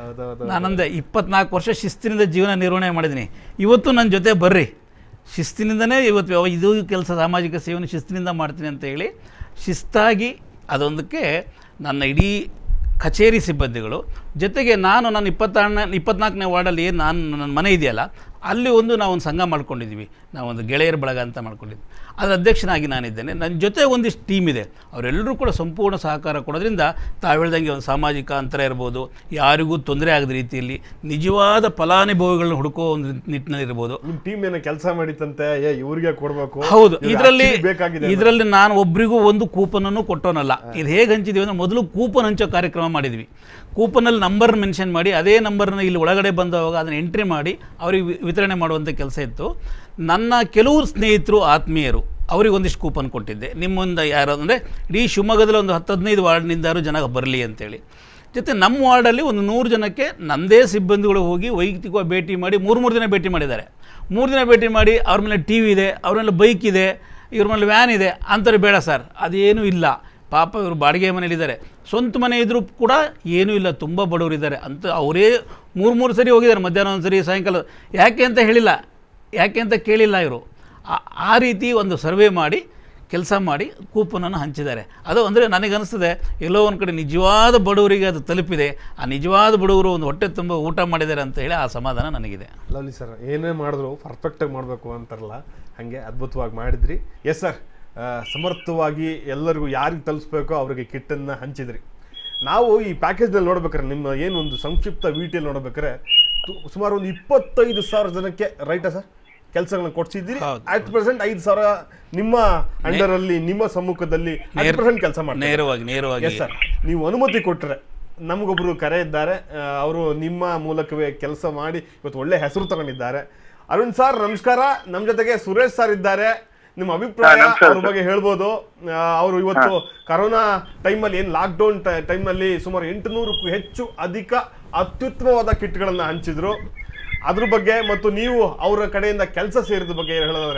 ನಾನಂದೆ ಇಪ್ಪತ್ನಾಲ್ಕು ವರ್ಷ ಶಿಸ್ತಿನಿಂದ ಜೀವನ ನಿರ್ವಹಣೆ ಮಾಡಿದ್ದೀನಿ ಇವತ್ತು ನನ್ನ ಜೊತೆ ಬರ್ರಿ ಶಿಸ್ತಿನಿಂದನೇ ಇವತ್ತು ವ್ಯವ- ಇದು ಕೆಲಸ ಸಾಮಾಜಿಕ ಸೇವೆಯನ್ನು ಶಿಸ್ತಿನಿಂದ ಮಾಡ್ತೀನಿ ಅಂತ ಹೇಳಿ ಶಿಸ್ತಾಗಿ ಅದೊಂದಕ್ಕೆ ನನ್ನ ಇಡೀ ಕಚೇರಿ ಸಿಬ್ಬಂದಿಗಳು ಜೊತೆಗೆ ನಾನು ನನ್ನ ಇಪ್ಪತ್ತಾರನೇ ಇಪ್ಪತ್ನಾಲ್ಕನೇ ವಾರ್ಡಲ್ಲಿ ಏನು ನಾನು ನನ್ನ ಮನೆ ಇದೆಯಲ್ಲ ಅಲ್ಲಿ ಒಂದು ನಾವು ಒಂದು ಸಂಘ ಮಾಡ್ಕೊಂಡಿದ್ದೀವಿ ನಾವೊಂದು ಗೆಳೆಯರ ಬಳಗ ಅಂತ ಮಾಡ್ಕೊಂಡಿದ್ವಿ ಅದರ ಅಧ್ಯಕ್ಷನಾಗಿ ನಾನಿದ್ದೇನೆ ನನ್ನ ಜೊತೆ ಒಂದಿಷ್ಟು ಟೀಮ್ ಇದೆ ಅವರೆಲ್ಲರೂ ಕೂಡ ಸಂಪೂರ್ಣ ಸಹಕಾರ ಕೊಡೋದ್ರಿಂದ ತಾವು ಹೇಳ್ದಂಗೆ ಒಂದು ಸಾಮಾಜಿಕ ಅಂತರ ಇರ್ಬೋದು ಯಾರಿಗೂ ತೊಂದರೆ ಆಗದ ರೀತಿಯಲ್ಲಿ ನಿಜವಾದ ಫಲಾನುಭವಿಗಳನ್ನ ಹುಡುಕೋ ಒಂದು ನಿಟ್ಟಿನಲ್ಲಿ ಇರ್ಬೋದು ನಿಮ್ ಟೀಮ್ ಏನೋ ಕೆಲಸ ಮಾಡಿತ್ತಂತೆ ಏ ಇವ್ರಿಗೆ ಕೊಡ್ಬೇಕು ಹೌದು ಇವ್ರಿಗೆ ಇದರಲ್ಲಿ actually ಬೇಕಾಗಿದೆ ಇದರಲ್ಲಿ ನಾನು ಒಬ್ರಿಗೂ ಒಂದು ಕೂಪನನ್ನು ಕೊಟ್ಟೋನಲ್ಲ ಇದು ಹೇಗೆ ಹಂಚಿದೀವಿ ಅಂದರೆ ಮೊದಲು ಕೂಪನ್ ಹಂಚೋ ಕಾರ್ಯಕ್ರಮ ಮಾಡಿದ್ವಿ ಕೂಪನಲ್ಲಿ ನಂಬರ್ ಮೆನ್ಷನ್ ಮಾಡಿ ಅದೇ ನಂಬರ್ನ ಇಲ್ಲಿ ಒಳಗಡೆ ಬಂದವಾಗ ಅದನ್ನು ಎಂಟ್ರಿ ಮಾಡಿ ಅವ್ರಿಗೆ ವಿ- ವಿತರಣೆ ಮಾಡುವಂಥ ಕೆಲಸ ಇತ್ತು ನನ್ನ ಕೆಲವು ಸ್ನೇಹಿತರು ಆತ್ಮೀಯರು ಅವ್ರಿಗೆ ಒಂದಿಷ್ಟು ಕೂಪನ್ ಕೊಟ್ಟಿದ್ದೆ ನಿಮ್ಮೊಂದು ಯಾರು ಅಂದರೆ ಇಡೀ ಶಿವಮೊಗ್ಗದಲ್ಲಿ ಒಂದು ಹತ್ತು ಹದಿನೈದು ವಾರ್ಡ್ನಿಂದಾರು ಜನ ಬರಲಿ ಅಂತೇಳಿ ಜೊತೆ ನಮ್ಮ ವಾರ್ಡಲ್ಲಿ ಒಂದು ನೂರು ಜನಕ್ಕೆ ನನ್ನದೇ ಸಿಬ್ಬಂದಿಗಳು ಹೋಗಿ ವೈಯಕ್ತಿಕವಾಗಿ ಭೇಟಿ ಮಾಡಿ ಮೂರು ಮೂರು ದಿನ ಭೇಟಿ ಮಾಡಿದ್ದಾರೆ ಮೂರು ದಿನ ಭೇಟಿ ಮಾಡಿ ಅವ್ರ ಮೇಲೆ ಟಿ ವಿ ಇದೆ ಅವ್ರ ಮೇಲೆ ಬೈಕ್ ಇದೆ ಇವ್ರ ಮೇಲೆ ವ್ಯಾನ್ ಇದೆ ಅಂಥವ್ರು ಬೇಡ ಸರ್ ಅದೇನೂ ಇಲ್ಲ ಪಾಪ ಇವರು ಬಾಡಿಗೆ ಮನೇಲಿದ್ದಾರೆ ಸ್ವಂತ ಮನೆ ಇದ್ದರೂ ಕೂಡ ಏನೂ ಇಲ್ಲ ತುಂಬ ಬಡವರಿದ್ದಾರೆ ಅಂತ ಅವರೇ ಮೂರು ಮೂರು ಸರಿ ಹೋಗಿದ್ದಾರೆ ಮಧ್ಯಾಹ್ನ ಒಂದು ಸರಿ ಸಾಯಂಕಾಲ ಯಾಕೆ ಅಂತ ಹೇಳಿಲ್ಲ ಯಾಕೆ ಅಂತ ಕೇಳಿಲ್ಲ ಇವರು ಆ- ಆ ರೀತಿ ಒಂದು ಸರ್ವೆ ಮಾಡಿ ಕೆಲಸ ಮಾಡಿ ಕೂಪನನ್ನು ಹಂಚಿದ್ದಾರೆ ಅದು ಅಂದರೆ ನನಗನ್ನಿಸ್ತದೆ ಎಲ್ಲೋ ಒಂದು ಕಡೆ ನಿಜವಾದ ಬಡವರಿಗೆ ಅದು ತಲುಪಿದೆ ಆ ನಿಜವಾದ ಬಡವರು ಒಂದು ಹೊಟ್ಟೆ ತುಂಬ ಊಟ ಮಾಡಿದ್ದಾರೆ ಅಂತ ಹೇಳಿ ಆ ಸಮಾಧಾನ ನನಗಿದೆ ಲವ್ಲಿ ಸರ್ ಏನೇ ಮಾಡಿದ್ರು ಪರ್ಫೆಕ್ಟಾಗಿ ಮಾಡಬೇಕು ಅಂತಾರಲ್ಲ ಹಾಗೆ ಅದ್ಭುತವಾಗಿ ಮಾಡಿದ್ರಿ ಎಸ್ ಸರ್ ಸಮರ್ಥವಾಗಿ ಎಲ್ಲರಿಗೂ ಯಾರಿಗೆ ತಲುಪಿಸ್ಬೇಕೋ ಅವರಿಗೆ ಕಿಟ್ಟನ್ನು ಹಂಚಿದ್ರಿ ನಾವು ಈ ಪ್ಯಾಕೇಜ್ನಲ್ಲಿ ನೋಡ್ಬೇಕಾದ್ರೆ ನಿಮ್ಮ ಏನು ಒಂದು ಸಂಕ್ಷಿಪ್ತ ವಿಟಿಯಲ್ಲಿ ನೋಡ್ಬೇಕಾದ್ರೆ ತು- ಸುಮಾರು ಒಂದು ಇಪ್ಪತ್ತೈದು ಸಾವಿರ ಜನಕ್ಕೆ ರೈಟಾ ಸರ್ ಕೆಲಸಗಳನ್ನ ಕೊಡ್ಸಿದ್ದೀರಿ ಹೌದು. ಅಟ್ ಪ್ರೆಸೆಂಟ್ ಐದು ಸಾವಿರ ನಿಮ್ಮ ಅಂಡರಲ್ಲಿ ನಿಮ್ಮ ಸಮ್ಮುಖದಲ್ಲಿ ನೇರ- ಪ್ರೆಸೆಂಟ್ ಕೆಲಸ ಮಾಡ್ತಾರೆ ನೇರವಾಗಿ ನೇರವಾಗಿ ಎಸ್ ಸರ್ ನೀವು ಅನುಮತಿ ಕೊಟ್ಟರೆ ನಮಗೊಬ್ಬರು ಕರೆ ಇದ್ದಾರೆ ಅವರು ನಿಮ್ಮ ಮೂಲಕವೇ ಕೆಲಸ ಮಾಡಿ ಇವತ್ತು ಒಳ್ಳೆ ಹೆಸರು ತಗೊಂಡಿದ್ದಾರೆ ಅರುಣ್ ಸರ್ ನಮಸ್ಕಾರ ನಮ್ಮ ಜೊತೆಗೆ ಸುರೇಶ್ ಸರ್ ಇದ್ದಾರೆ ನಿಮ್ಮ ಅಭಿಪ್ರಾಯ ಅವ್ರ ಬಗ್ಗೆ ಹೇಳ್ಬೋದು ಅವರು ಇವತ್ತು ಕರೋನಾ ಟೈಮಲ್ಲಿ ಏನು ಲಾಕ್ಡೌನ್ ಟೈಮಲ್ಲಿ ಸುಮಾರು ಎಂಟುನೂರಕ್ಕೂ ಹೆಚ್ಚು ಅಧಿಕ ಅತ್ಯುತ್ತಮವಾದ ಕಿಟ್ಗಳನ್ನ ಹಂಚಿದ್ರು ಅದ್ರ ಬಗ್ಗೆ ಮತ್ತು ನೀವು ಅವರ ಕಡೆಯಿಂದ ಕೆಲಸ ಸೇರಿದ ಬಗ್ಗೆ ಏನ್ ಹೇಳೋದಾದ್ರೆ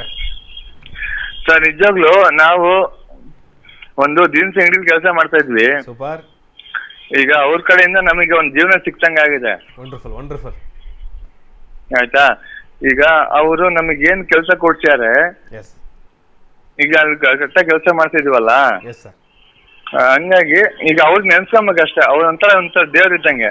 ಸರ್ ನಿಜವಾಗ್ಲು ನಾವು ಒಂದು ದಿನಸಿ ಅಂಗಡಿ ಕೆಲಸ ಮಾಡ್ತಾ ಇದ್ವಿ ಸೂಪರ್ ಈಗ ಅವ್ರ ಕಡೆಯಿಂದ ನಮಗೆ ಒಂದು ಜೀವನ ಸಿಕ್ತಂಗ ಆಗಿದೆ ವಂಡರ್ಫುಲ್ ವಂಡರ್ಫುಲ್ ಆಯ್ತಾ ಈಗ ಅವರು ನಮಗೆ ಏನ್ ಕೆಲಸ ಕೊಡ್ಸ್ಯಾರೆ ಎಸ್ ಈಗ ಅಲ್ಲಿ ಕರೆಕ್ಟಾಗಿ ಕೆಲಸ ಮಾಡ್ತಿದ್ವಲ್ಲ ಎಸ್ ಸರ್ ಆ, ಹಂಗಾಗಿ ಈಗ ಅವ್ರ ನೆನ್ಸ್ಕೊಂಬೇಕಷ್ಟೇ ಅವ್ರ ಒಂಥರ ಒಂಥರ ದೇವ್ರ ಇದ್ದಂಗೆ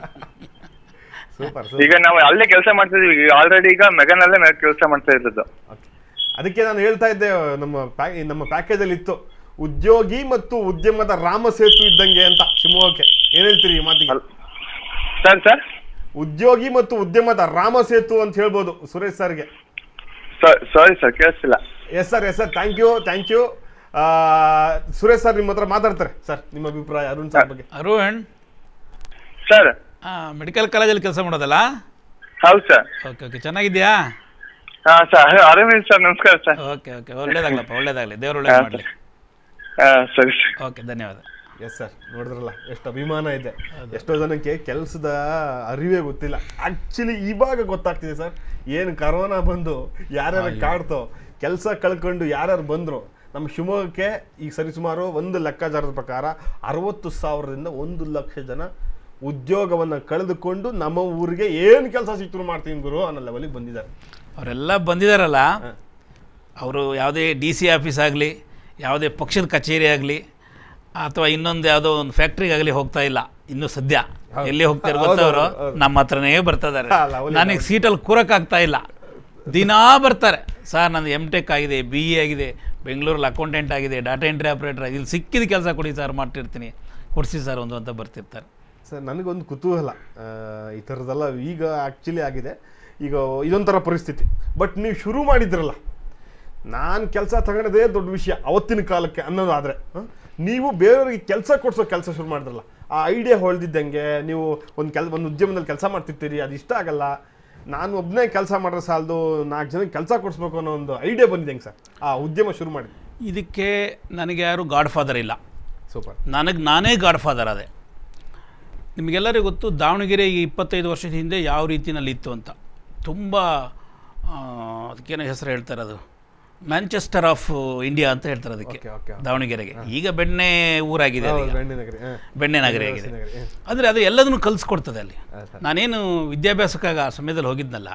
ಸೂಪರ್ ಈಗ ನಾವು ಅಲ್ಲೇ ಕೆಲಸ ಮಾಡ್ತಿದ್ವಿ ಈಗ ಆಲ್ರೆಡಿ ಈಗ ಮೆಗನಲ್ಲೇ ಕೆಲಸ ಮಾಡ್ತಾ ಇರೋದು Okay. ಅದಕ್ಕೆ ನಾನು ಹೇಳ್ತಾ ಇದ್ದೆ ನಮ್ಮ ಪ್ಯಾ- ಈ ನಮ್ಮ ಪ್ಯಾಕೇಜ್ ಅಲ್ಲಿ ಇತ್ತು ಉದ್ಯೋಗಿ ಮತ್ತು ಉದ್ಯಮದ ರಾಮ ಸೇತು ಇದ್ದಂಗೆ ಅಂತ ಶಿವಮೊಗ್ಗಕ್ಕೆ ಏನ್ ಹೇಳ್ತೀರಿ ಈ ಮಾತಿಗೆ ಸರ್ ಸರ್ ಉದ್ಯೋಗಿ ಮತ್ತು ಉದ್ಯಮದ ರಾಮ ಸೇತು ಅಂತ ಹೇಳ್ಬೋದು ಸುರೇಶ್ ಸರ್ಗೆ ಸಾರಿ ಸರ್ ಕೇಳಿಸ್ತಿಲ್ಲ yes sir yes sir thank you thank you Suresh sir ನಿಮ್ಮ ಹತ್ರ ಮಾತಾಡ್ತಾರೆ ಸರ್ ನಿಮ್ಮ ಅಭಿಪ್ರಾಯ ಅರುಣ್ ಸರ್ ಬಗ್ಗೆ ಅರುಣ್ ಸರ್ ಮೆಡಿಕಲ್ ಕಾಲೇಜಲ್ಲಿ ಕೆಲಸ ಮಾಡೋದಲ್ಲ ಹೌದು ಸರ್ ಓಕೆ ಓಕೆ ಚೆನ್ನಾಗಿದ್ಯಾ ಹಾ ಸರ್ ಅರವಿಂದ್ ಸರ್ ನಮಸ್ಕಾರ ಸರ್ ಓಕೆ ಓಕೆ ಒಳ್ಳೇದಾಗ್ಲಪ್ಪ ಒಳ್ಳೇದಾಗಲಿ ದೇವ್ರು ಒಳ್ಳೇದು ಮಾಡಲಿ ಹಾ ಸರಿ ಸರ್ ಓಕೆ ಧನ್ಯವಾದ ಎಸ್ ಸರ್ ನೋಡಿದ್ರಲ್ಲ ಎಷ್ಟು ಅಭಿಮಾನ ಇದೆ ಎಷ್ಟೋ ಜನಕ್ಕೆ ಕೆಲಸದ ಅರಿವೇ ಗೊತ್ತಿಲ್ಲ ಆಕ್ಚುಲಿ ಇವಾಗ ಗೊತ್ತಾಗ್ತಿದೆ ಸರ್ ಏನು ಕರೋನಾ ಬಂದು ಯಾರ್ಯಾರು ಕಾಡ್ತೋ ಕೆಲಸ ಕಳ್ಕೊಂಡು ಯಾರ್ಯಾರು ಬಂದ್ರು ನಮ್ಮ ಶಿವಮೊಗ್ಗಕ್ಕೆ ಈಗ ಸರಿಸುಮಾರು ಒಂದು ಲೆಕ್ಕಾಚಾರದ ಪ್ರಕಾರ ಅರವತ್ತು ಸಾವಿರದಿಂದ ಒಂದು ಲಕ್ಷ ಜನ ಉದ್ಯೋಗವನ್ನು ಕಳೆದುಕೊಂಡು ನಮ್ಮ ಊರಿಗೆ ಏನು ಕೆಲಸ ಸಿಕ್ತರು ಮಾಡ್ತೀನಿ ಗುರು ಅನ್ನೋ ಲೆವೆಲಿಗೆ ಬಂದಿದ್ದಾರೆ ಅವರೆಲ್ಲ ಬಂದಿದ್ದಾರಲ್ಲ ಅವರು ಯಾವುದೇ ಡಿ ಸಿ ಆಫೀಸ್ ಆಗಲಿ ಯಾವುದೇ ಪಕ್ಷದ ಕಚೇರಿ ಆಗಲಿ ಅಥವಾ ಇನ್ನೊಂದು ಯಾವುದೋ ಒಂದು ಫ್ಯಾಕ್ಟ್ರಿಗಾಗಲಿ ಹೋಗ್ತಾ ಇಲ್ಲ ಇನ್ನೂ ಸದ್ಯ ಎಲ್ಲಿ ಹೋಗ್ತಾರೆ ಹೌದು, ಗೊತ್ತವರು ಹೌದು. ನಮ್ಮ ಹತ್ರನೇ ಬರ್ತಾ ಇದ್ದಾರೆ ಅಲ್ಲ, ಅವಲೇ ನನಗೆ ಸೀಟಲ್ಲಿ ಕೂರಕ್ಕಾಗ್ತಾ ಇಲ್ಲ ದಿನಾ ಬರ್ತಾರೆ ಸರ್ ನಂದು ಎಮ್ ಟೆಕ್ ಆಗಿದೆ ಬಿ ಎ ಆಗಿದೆ ಬೆಂಗಳೂರಲ್ಲಿ ಅಕೌಂಟೆಂಟ್ ಆಗಿದೆ ಡಾಟಾ ಎಂಟ್ರಿ ಆಪ್ರೇಟರ್ ಆಗಿದೆ ಇಲ್ಲಿ ಸಿಕ್ಕಿದ ಕೆಲಸ ಕೊಡಿ ಸರ್ ಮಾಡ್ತಿರ್ತೀನಿ ಕೊಡಿಸಿ ಸರ್ ಒಂದು ಅಂತ ಬರ್ತಿರ್ತಾರೆ ಸರ್ ನನಗೊಂದು ಕುತೂಹಲ ಆ, ಈ ಥರದ್ದೆಲ್ಲ ಈಗ ಆ್ಯಕ್ಚುಲಿ ಆಗಿದೆ ಈಗ ಇದೊಂಥರ ಪರಿಸ್ಥಿತಿ ಬಟ್ ನೀವು ಶುರು ಮಾಡಿದ್ರಲ್ಲ ನಾನು ಕೆಲಸ ತಗೊಂಡದೇ ದೊಡ್ಡ ವಿಷಯ ಅವತ್ತಿನ ಕಾಲಕ್ಕೆ ಅನ್ನೋದಾದರೆ ನೀವು ಬೇರೆಯವ್ರಿಗೆ ಕೆಲಸ ಕೊಡಿಸೋ ಕೆಲಸ ಶುರು ಮಾಡಿದ್ರಲ್ಲ ಆ ಐಡಿಯಾ ಹೊಳ್ದಿದ್ದಂಗೆ ನೀವು ಒಂದು ಕೆಲ್ ಒಂದು ಉದ್ಯಮದಲ್ಲಿ ಕೆಲಸ ಮಾಡ್ತಿರ್ತೀರಿ ಅದು ಇಷ್ಟ ಆಗಲ್ಲ ನಾನು ಒಬ್ಬನೇ ಕೆಲಸ ಮಾಡಿದ್ರೆ ಸಾಲದು ನಾಲ್ಕು ಜನಕ್ಕೆ ಕೆಲಸ ಕೊಡಿಸ್ಬೇಕು ಅನ್ನೋ ಒಂದು ಐಡಿಯಾ ಬಂದಿದೆ ಹೆಂಗೆ ಸರ್ ಆ ಉದ್ಯಮ ಶುರು ಮಾಡಿ ಇದಕ್ಕೆ ನನಗೆ ಯಾರು ಗಾಡ್ ಫಾದರ್ ಇಲ್ಲ ಸೂಪರ್ ನನಗೆ ನಾನೇ ಗಾಡ್ ಫಾದರ್ ಅದೇ ನಿಮಗೆಲ್ಲರಿಗೂ ಗೊತ್ತು ದಾವಣಗೆರೆ ಈ ಇಪ್ಪತ್ತೈದು ವರ್ಷದ ಹಿಂದೆ ಯಾವ ರೀತಿನಲ್ಲಿ ಇತ್ತು ಅಂತ ತುಂಬ ಅದಕ್ಕೇನೋ ಹೆಸರು ಹೇಳ್ತಾರೆ ಅದು ಮ್ಯಾಂಚೆಸ್ಟರ್ ಆಫ್ ಇಂಡಿಯಾ ಅಂತ ಹೇಳ್ತಾರೆ ಅದಕ್ಕೆ ಓಕೆ ಓಕೆ ದಾವಣಗೆರೆಗೆ ಈಗ ಬೆಣ್ಣೆ ಊರಾಗಿದೆ ಅದು ಈಗ. ಬೆಣ್ಣೆ ನಗರಿ ಹಾಂ ಬೆಣ್ಣೆ ನಗರಿ ಆಗಿದೆ ನಗರಿ ಹಾಂ ಅಂದರೆ ಅದು ಎಲ್ಲದನ್ನು ಕಲಿಸ್ಕೊಡ್ತದೆ ಅಲ್ಲಿ ಹಾಂ ಸರ್ ನಾನೇನು ವಿದ್ಯಾಭ್ಯಾಸಕ್ಕಾಗ ಆ ಸಮಯದಲ್ಲಿ ಹೋಗಿದ್ನಲ್ಲ